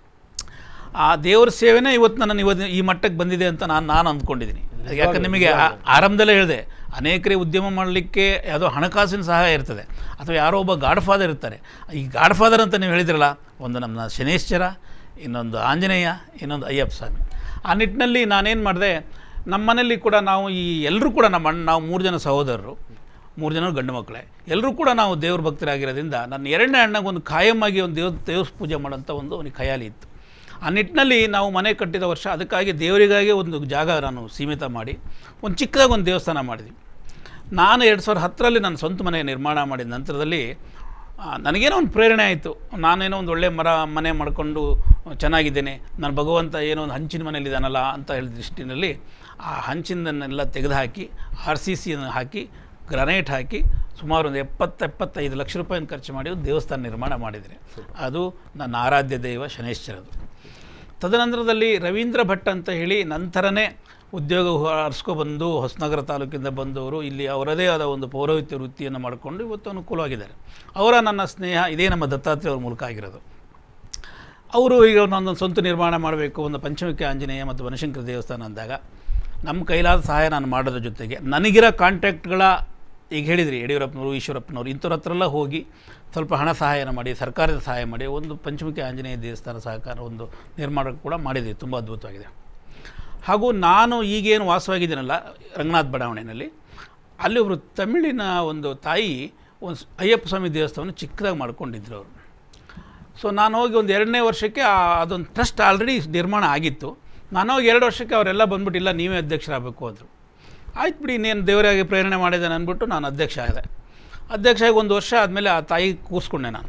ಆ ದೇವ್ರ ಸೇವೆನೇ ಇವತ್ತು ನನ್ನ ಇವತ್ತು ಈ ಮಟ್ಟಕ್ಕೆ ಬಂದಿದೆ ಅಂತ ನಾನು ನಾನು ಅಂದ್ಕೊಂಡಿದ್ದೀನಿ ಯಾಕಂದ್ರೆ ನಿಮಗೆ ಆ- ಆರಂಭದಲ್ಲೇ ಹೇಳಿದೆ ಅನೇಕರಿಗೆ ಉದ್ಯಮ ಮಾಡಲಿಕ್ಕೆ ಯಾವುದೋ ಹಣಕಾಸಿನ ಸಹಾಯ ಇರ್ತದೆ ಅಥವಾ ಯಾರೋ ಒಬ್ಬ ಗಾಡ್ ಫಾದರ್ ಇರ್ತಾರೆ ಈ ಗಾಡ್ ಫಾದರ್ ಅಂತ ನೀವು ಹೇಳಿದ್ರಲ್ಲ ಒಂದು ನಮ್ಮ ಶನೇಶ್ವರ ಇನ್ನೊಂದು ಆಂಜನೇಯ ಇನ್ನೊಂದು ಅಯ್ಯಪ್ಪ ಸ್ವಾಮಿ ಆ ನಿಟ್ಟಿನಲ್ಲಿ ನಾನೇನು ಮಾಡಿದೆ ನಮ್ಮ ಮನೇಲಿ ಕೂಡ ನಾವು ಈ ಎಲ್ಲರೂ ಕೂಡ ನಮ್ಮ ಅಣ್ಣ ನಾವು ಮೂರು ಜನ ಸಹೋದರರು ಮೂರು ಜನ ಗಂಡು ಮಕ್ಕಳೇ ಎಲ್ಲರೂ ಕೂಡ ನಾವು ದೇವ್ರ ಭಕ್ತರಾಗಿರೋದ್ರಿಂದ ನನ್ನ ಎರಡನೇ ಅಣ್ಣಗೆ ಒಂದು ಖಾಯಮಾಗಿ ಒಂದು ದೇವ್ರ ದೇವ್ರ ಪೂಜೆ ಮಾಡೋಂಥ ಒಂದು ಅವನಿಗೆ ಖಯಾಲಿ ಇತ್ತು ಆ ನಿಟ್ಟಿನಲ್ಲಿ ನಾವು ಮನೆ ಕಟ್ಟಿದ ವರ್ಷ ಅದಕ್ಕಾಗಿ ದೇವರಿಗಾಗಿ ಒಂದು ಜಾಗ ನಾನು ಸೀಮಿತ ಮಾಡಿ ಒಂದು ಚಿಕ್ಕದಾಗಿ ಒಂದು ದೇವಸ್ಥಾನ ಮಾಡಿದ್ವಿ ನಾನು ಎರಡು ಸಾವಿರದ ಹತ್ತರಲ್ಲಿ ನನ್ನ ಸ್ವಂತ ಮನೆ ನಿರ್ಮಾಣ ಮಾಡಿದ ನಂತರದಲ್ಲಿ ಆ, ನನಗೇನೋ ಒಂದು ಪ್ರೇರಣೆ ಆಯಿತು ನಾನೇನೋ ಒಂದು ಒಳ್ಳೆ ಮರ ಮನೆ ಮಾಡಿಕೊಂಡು ಚೆನ್ನಾಗಿದ್ದೇನೆ ನನ್ನ ಭಗವಂತ ಏನೋ ಒಂದು ಹಂಚಿನ ಮನೇಲಿದ್ದಾನಲ್ಲ ಅಂತ ಹೇಳಿದ ದೃಷ್ಟಿನಲ್ಲಿ ಆ ಹಂಚಿನನ್ನೆಲ್ಲ ತೆಗೆದುಹಾಕಿ ಆರ್ ಸಿ ಸಿಯನ್ನು ಹಾಕಿ ಗ್ರನೈಟ್ ಹಾಕಿ ಸುಮಾರು ಒಂದು ಎಪ್ಪತ್ತು ಎಪ್ಪತ್ತೈದು ಲಕ್ಷ ರೂಪಾಯಿನ ಖರ್ಚು ಮಾಡಿ ಒಂದು ದೇವಸ್ಥಾನ ನಿರ್ಮಾಣ ಮಾಡಿದರೆ ಅದು ನನ್ನ ಆರಾಧ್ಯ ದೈವ ಶನೇಶ್ವರದು ತದನಂತರದಲ್ಲಿ ರವೀಂದ್ರ ಭಟ್ ಅಂತ ಹೇಳಿ ನಂತರನೇ ಉದ್ಯೋಗ ಬಂದು ಹೊಸನಗರ ತಾಲೂಕಿಂದ ಬಂದವರು ಇಲ್ಲಿ ಅವರದೇ ಆದ ಒಂದು ಪೌರೋಹಿತ್ಯ ವೃತ್ತಿಯನ್ನು ಮಾಡಿಕೊಂಡು ಇವತ್ತು ಅನುಕೂಲವಾಗಿದ್ದಾರೆ ಅವರ ನನ್ನ ಸ್ನೇಹ ಇದೇ ನಮ್ಮ ದತ್ತಾತ್ರೇಯ ಅವ್ರ ಮೂಲಕ ಆಗಿರೋದು ಅವರು ಈಗ ಒಂದೊಂದು ಸ್ವಂತ ನಿರ್ಮಾಣ ಮಾಡಬೇಕು ಒಂದು ಪಂಚಮುಖಿ ಆಂಜನೇಯ ಮತ್ತು ಬನಶಂಕರ ದೇವಸ್ಥಾನ ಅಂದಾಗ ನಮ್ಮ ಕೈಲಾದ ಸಹಾಯ ನಾನು ಮಾಡೋದ್ರ ಜೊತೆಗೆ ನನಗಿರೋ ಕಾಂಟ್ಯಾಕ್ಟ್ಗಳ ಈಗ ಹೇಳಿದ್ರಿ ಯಡಿಯೂರಪ್ಪನವರು ಈಶ್ವರಪ್ಪನವರು ಇಂಥವ್ರ ಹತ್ರ ಎಲ್ಲ ಹೋಗಿ ಸ್ವಲ್ಪ ಹಣ ಸಹಾಯನ ಮಾಡಿ ಸರ್ಕಾರದ ಸಹಾಯ ಮಾಡಿ ಒಂದು ಪಂಚಮುಖಿ ಆಂಜನೇಯ ದೇವಸ್ಥಾನ ಸಹಕಾರ ಒಂದು ನಿರ್ಮಾಣ ಕೂಡ ಮಾಡಿದ್ವಿ ತುಂಬ ಅದ್ಭುತವಾಗಿದೆ ಹಾಗೂ ನಾನು ಈಗೇನು ವಾಸವಾಗಿದ್ದೀನಲ್ಲ ರಂಗನಾಥ್ ಬಡಾವಣೆಯಲ್ಲಿ ಅಲ್ಲಿ ಒಬ್ಬರು ತಮಿಳಿನ ಒಂದು ತಾಯಿ ಒಂದು ಸ್- ಅಯ್ಯಪ್ಪ ಸ್ವಾಮಿ ದೇವಸ್ಥಾನ ಚಿಕ್ಕದಾಗಿ ಮಾಡ್ಕೊಂಡಿದ್ರು ಅವರು ಸೊ ನಾನು ಹೋಗಿ ಒಂದು ಎರಡನೇ ವರ್ಷಕ್ಕೆ ಆ- ಅದೊಂದು ಟ್ರಸ್ಟ್ ಆಲ್ರೆಡಿ ನಿರ್ಮಾಣ ಆಗಿತ್ತು ನಾನು ಹೋಗಿ ಎರಡು ವರ್ಷಕ್ಕೆ ಅವರೆಲ್ಲ ಬಂದ್ಬಿಟ್ಟು ಇಲ್ಲ ನೀವೇ ಅಧ್ಯಕ್ಷರಾಗಬೇಕು ಅಂದರು ಆಯ್ತು ಬಿಡಿ ಇನ್ನೇನು ದೇವರಾಗಿ ಪ್ರೇರಣೆ ಮಾಡಿದ್ದಾನೆ ಅಂದ್ಬಿಟ್ಟು ನಾನು ಅಧ್ಯಕ್ಷ ಆದೆ ಅಧ್ಯಕ್ಷ ಆಗಿ ಒಂದು ವರ್ಷ ಆದಮೇಲೆ ಆ ತಾಯಿ ಕೂರಿಸ್ಕೊಂಡೆ ನಾನು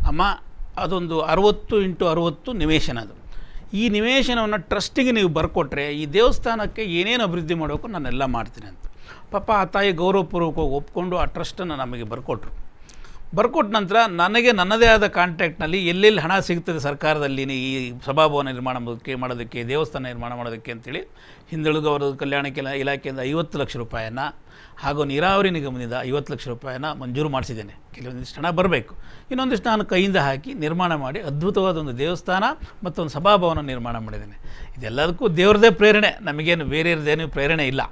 ಅಮ್ಮ ಅದೊಂದು ಅರುವತ್ತು ಇಂಟು ಅರುವತ್ತು ನಿವೇಶನ ಅದು ಈ ನಿವೇಶನವನ್ನು ಟ್ರಸ್ಟಿಗೆ ನೀವು ಬರ್ಕೊಟ್ರೆ ಈ ದೇವಸ್ಥಾನಕ್ಕೆ ಏನೇನು ಅಭಿವೃದ್ಧಿ ಮಾಡಬೇಕು ನಾನೆಲ್ಲ ಮಾಡ್ತೀನಿ ಅಂತ ಪಾಪ ಆ ತಾಯಿ ಗೌರವಪೂರ್ವಕವಾಗಿ ಒಪ್ಕೊಂಡು ಆ ಟ್ರಸ್ಟನ್ನು ನಮಗೆ ಬರ್ಕೊಟ್ರು ಬರ್ಕೊಟ್ಟ ನಂತರ ನನಗೆ ನನ್ನದೇ ಆದ ಕಾಂಟ್ಯಾಕ್ಟ್ನಲ್ಲಿ ಎಲ್ಲೆಲ್ಲಿ ಹಣ ಸಿಗ್ತದೆ ಸರ್ಕಾರದಲ್ಲಿ ಈ ಸಭಾಭವನ ನಿರ್ಮಾಣ ಮಾಡೋದಕ್ಕೆ ಮಾಡೋದಕ್ಕೆ ದೇವಸ್ಥಾನ ನಿರ್ಮಾಣ ಮಾಡೋದಕ್ಕೆ ಅಂತೇಳಿ ಹಿಂದುಳಿದವರ ಕಲ್ಯಾಣ ಕೆಲ ಇಲಾಖೆಯಿಂದ ಐವತ್ತು ಲಕ್ಷ ರೂಪಾಯಿಯನ್ನು ಹಾಗೂ ನೀರಾವರಿ ನಿಗಮದಿಂದ ಐವತ್ತು ಲಕ್ಷ ರೂಪಾಯಿನ ಮಂಜೂರು ಮಾಡಿಸಿದ್ದೇನೆ ಕೆಲವೊಂದಿಷ್ಟು ಹಣ ಬರಬೇಕು ಇನ್ನೊಂದಿಷ್ಟು ನಾನು ಕೈಯಿಂದ ಹಾಕಿ ನಿರ್ಮಾಣ ಮಾಡಿ ಅದ್ಭುತವಾದ ಒಂದು ದೇವಸ್ಥಾನ ಮತ್ತು ಒಂದು ಸಭಾಭವನ ನಿರ್ಮಾಣ ಮಾಡಿದ್ದೇನೆ ಇದೆಲ್ಲದಕ್ಕೂ ದೇವ್ರದೇ ಪ್ರೇರಣೆ ನಮಗೇನು ಬೇರೆಯವ್ರದ್ದೇನು ಪ್ರೇರಣೆ ಇಲ್ಲ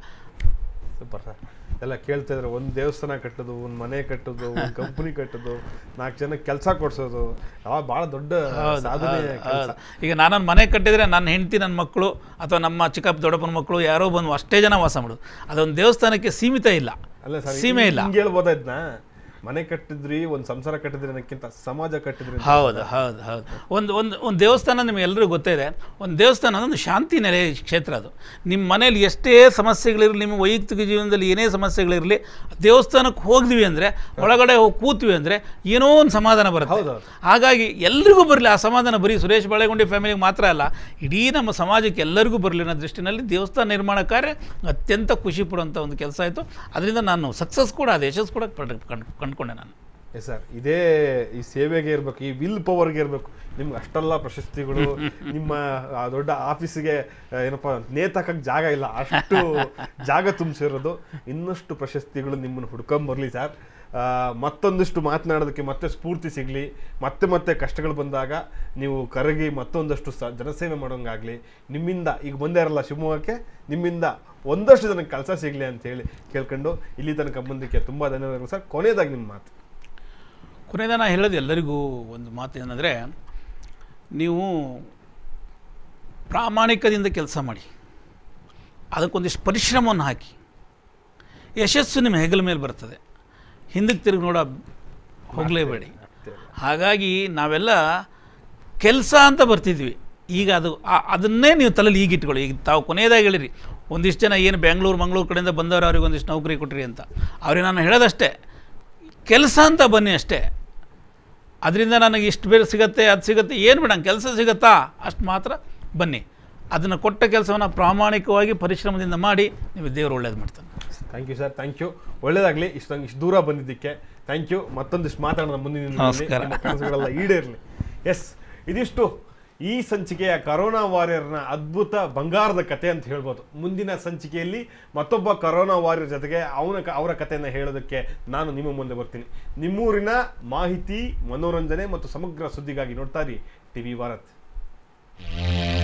ಸೂಪರ್ ಸರ್ ಎಲ್ಲ ಕೇಳ್ತಾ ಇದ್ರೆ ಒಂದು ದೇವಸ್ಥಾನ ಕಟ್ಟೋದು ಒಂದು ಮನೆ ಕಟ್ಟೋದು ಒಂದು ಕಂಪನಿ ಕಟ್ಟೋದು ನಾಲ್ಕು ಜನ ಕೆಲಸ ಕೊಡ್ಸೋದು ಅವ ಭಾಳ ದೊಡ್ಡ ಹೌದು, ಸಾಧನೆ ಹೌದು, ಕೆಲಸ ಹೌದು. ಈಗ ನಾನೊಂದು ಮನೆ ಕಟ್ಟಿದರೆ ನನ್ನ ಹೆಂಡತಿ ನನ್ನ ಮಕ್ಕಳು ಅಥವಾ ನಮ್ಮ ಚಿಕ್ಕಪ್ಪ ದೊಡ್ಡಪ್ಪನ ಮಕ್ಕಳು ಯಾರೋ ಬಂದು ಅಷ್ಟೇ ಜನ ವಾಸ ಮಾಡೋದು ಅದೊಂದು ದೇವಸ್ಥಾನಕ್ಕೆ ಸೀಮಿತ ಇಲ್ಲ ಅಲ್ಲ ಸರ್ ಸೀಮೆ ಇಲ್ಲ ಹಿಂಗೆ ಹೇಳ್ಬೋದಾ ಇದನ್ನ ಮನೆ ಕಟ್ಟಿದ್ರಿ ಒಂದು ಸಂಸಾರ ಕಟ್ಟಿದ್ರಿ ಅನ್ನೋಕ್ಕಿಂತ ಸಮಾಜ ಕಟ್ಟಿದ್ರಿ ಅಂತ. ಹೌದು ಹೌದು ಹೌದು ಒಂದು ಒಂದು ಒಂದು ದೇವಸ್ಥಾನ ನಿಮಗೆ ಎಲ್ಲರಿಗೂ ಗೊತ್ತಿದೆ ಒಂದು ದೇವಸ್ಥಾನ ಒಂದು ಶಾಂತಿ ನೆಲೆ ಕ್ಷೇತ್ರ ಅದು ನಿಮ್ಮ ಮನೇಲಿ ಎಷ್ಟೇ ಸಮಸ್ಯೆಗಳಿರಲಿ ನಿಮ್ಮ ವೈಯಕ್ತಿಕ ಜೀವನದಲ್ಲಿ ಏನೇ ಸಮಸ್ಯೆಗಳಿರಲಿ ದೇವಸ್ಥಾನಕ್ಕೆ ಹೋಗಿದ್ವಿ ಅಂದರೆ ಒಳಗಡೆ ಹೋಗಿ ಕೂತ್ವಿ ಅಂದರೆ ಏನೋ ಒಂದು ಸಮಾಧಾನ ಬರುತ್ತೆ ಹೌದು. ಹಾಗಾಗಿ ಎಲ್ರಿಗೂ ಬರಲಿ ಆ ಸಮಾಧಾನ ಬರೀ ಸುರೇಶ್ ಬಾಳೆಗುಂಡಿ ಫ್ಯಾಮಿಲಿಗೆ ಮಾತ್ರ ಅಲ್ಲ ಇಡೀ ನಮ್ಮ ಸಮಾಜಕ್ಕೆ ಎಲ್ಲರಿಗೂ ಬರಲಿ ಅನ್ನೋ ದೃಷ್ಟಿನಲ್ಲಿ ದೇವಸ್ಥಾನ ನಿರ್ಮಾಣ ಕಾರ್ಯ ಅತ್ಯಂತ ಖುಷಿ ಪಡುವಂಥ ಒಂದು ಕೆಲಸ ಆಯಿತು ಅದರಿಂದ ನಾನು ಸಕ್ಸಸ್ ಕೂಡ ಅದು ಯಶಸ್ಸು ಕೂಡ ಪಡ್- ಕಂಡ್- ಕಂಡ್ಕೊಂಡೆ ನಾನು ಎಸ್ ಸರ್ ಇದೇ ಈ ಸೇವೆಗೆ ಇರಬೇಕು ಈ ವಿಲ್ ಪವರ್ಗೆ ಇರಬೇಕು ನಿಮ್ಗೆ ಅಷ್ಟೆಲ್ಲ ಪ್ರಶಸ್ತಿಗಳು ನಿಮ್ಮ ಆ ದೊಡ್ಡ ಆಫೀಸಿಗೆ ಏನಪ್ಪ ನೇತಾಕಕ್ಕೆ ಜಾಗ ಇಲ್ಲ ಅಷ್ಟು ಜಾಗ ತುಂಬಿಸಿರೋದು ಇನ್ನಷ್ಟು ಪ್ರಶಸ್ತಿಗಳು ನಿಮ್ಮನ್ನು ಹುಡ್ಕೊಂಬರ್ಲಿ ಸರ್ ಆ, ಮತ್ತೊಂದಿಷ್ಟು ಮಾತನಾಡೋದಕ್ಕೆ ಮತ್ತೆ ಸ್ಫೂರ್ತಿ ಸಿಗಲಿ ಮತ್ತೆ ಮತ್ತೆ ಕಷ್ಟಗಳು ಬಂದಾಗ ನೀವು ಕರಗಿ ಮತ್ತೊಂದಷ್ಟು ಸ ಜನಸೇವೆ ಮಾಡೋಂಗಾಗಲಿ ನಿಮ್ಮಿಂದ ಈಗ ಬಂದೇ ಇರಲ್ಲ ಶಿವಮೊಗ್ಗಕ್ಕೆ ನಿಮ್ಮಿಂದ ಒಂದಷ್ಟು ಜನಕ್ಕೆ ಕೆಲಸ ಸಿಗಲಿ ಅಂತ ಹೇಳಿ ಕೇಳ್ಕೊಂಡು ಇಲ್ಲಿ ತನಕ ಬಂದಕ್ಕೆ ತುಂಬ ಧನ್ಯವಾದಗಳು ಸರ್ ಕೊನೆಯದಾಗಿ ನಿಮ್ಮ ಮಾತು ಕೊನೆಯದ ನಾನು ಹೇಳೋದು ಎಲ್ಲರಿಗೂ ಒಂದು ಮಾತು ಏನಂದರೆ ನೀವು ಪ್ರಾಮಾಣಿಕದಿಂದ ಕೆಲಸ ಮಾಡಿ ಅದಕ್ಕೊಂದಿಷ್ಟು ಪರಿಶ್ರಮವನ್ನು ಹಾಕಿ ಯಶಸ್ಸು ನಿಮ್ಮ ಹೆಗಲ ಮೇಲೆ ಬರ್ತದೆ ಹಿಂದಕ್ಕೆ ತಿರುಗಿ ನೋಡ ಹೋಗಲೇಬೇಡಿ ಹಾಗಾಗಿ ನಾವೆಲ್ಲ ಕೆಲಸ ಅಂತ ಬರ್ತಿದ್ವಿ ಈಗ ಅದು ಆ- ಅದನ್ನೇ ನೀವು ತಲೆಯಲ್ಲಿ ಈಗ ಇಟ್ಕೊಳ್ಳಿ ಈಗ ತಾವು ಕೊನೆಯದಾಗಿ ಹೇಳಿರಿ ಒಂದಿಷ್ಟು ಜನ ಏನು ಬೆಂಗಳೂರು ಮಂಗಳೂರು ಕಡೆಯಿಂದ ಬಂದವರು ಅವ್ರಿಗೆ ಒಂದಿಷ್ಟು ನೌಕರಿ ಕೊಟ್ರಿ ಅಂತ ಅವ್ರಿಗೆ ನಾನು ಹೇಳೋದಷ್ಟೇ ಕೆಲಸ ಅಂತ ಬನ್ನಿ ಅಷ್ಟೇ ಅದರಿಂದ ನನಗೆ ಇಷ್ಟು ಬೇರೆ ಸಿಗತ್ತೆ ಅದು ಸಿಗತ್ತೆ ಏನು ಬೇಡ ಕೆಲಸ ಸಿಗತ್ತಾ ಅಷ್ಟು ಮಾತ್ರ ಬನ್ನಿ ಅದನ್ನು ಕೊಟ್ಟ ಕೆಲಸವನ್ನು ಪ್ರಾಮಾಣಿಕವಾಗಿ ಪರಿಶ್ರಮದಿಂದ ಮಾಡಿ ನೀವು ದೇವರು ಒಳ್ಳೇದು ಮಾಡ್ತಾನೆ thank you sir thank you ಒಳ್ಳೇದಾಗಲಿ ಇಷ್ಟೊಂದು ಇಷ್ಟು ದೂರ ಬಂದಿದ್ದಕ್ಕೆ ಥ್ಯಾಂಕ್ ಯು ಮತ್ತೊಂದಿಷ್ಟು ಮಾತಾಡೋಣ ಮುಂದಿನ ದಿನಗಳಲ್ಲಿ. ನಮಸ್ಕಾರ. ನಿಮ್ಮ ಕನಸುಗಳೆಲ್ಲ ಈಡೇರಲಿ ಎಸ್ ಇದಿಷ್ಟು ಈ ಸಂಚಿಕೆಯ ಕರೋನಾ ವಾರಿಯರ್ನ ಅದ್ಭುತ ಬಂಗಾರದ ಕತೆ ಅಂತ ಹೇಳ್ಬೋದು ಮುಂದಿನ ಸಂಚಿಕೆಯಲ್ಲಿ ಮತ್ತೊಬ್ಬ ಕರೋನಾ ವಾರಿಯರ್ ಜೊತೆಗೆ ಅವನ ಕ- ಅವರ ಕಥೆಯನ್ನು ಹೇಳೋದಕ್ಕೆ ನಾನು ನಿಮ್ಮ ಮುಂದೆ ಬರ್ತೀನಿ ನಿಮ್ಮೂರಿನ ಮಾಹಿತಿ ಮನೋರಂಜನೆ ಮತ್ತು ಸಮಗ್ರ ಸುದ್ದಿಗಾಗಿ ನೋಡ್ತಾ ಇರಿ ಟಿವಿ ಭಾರತ್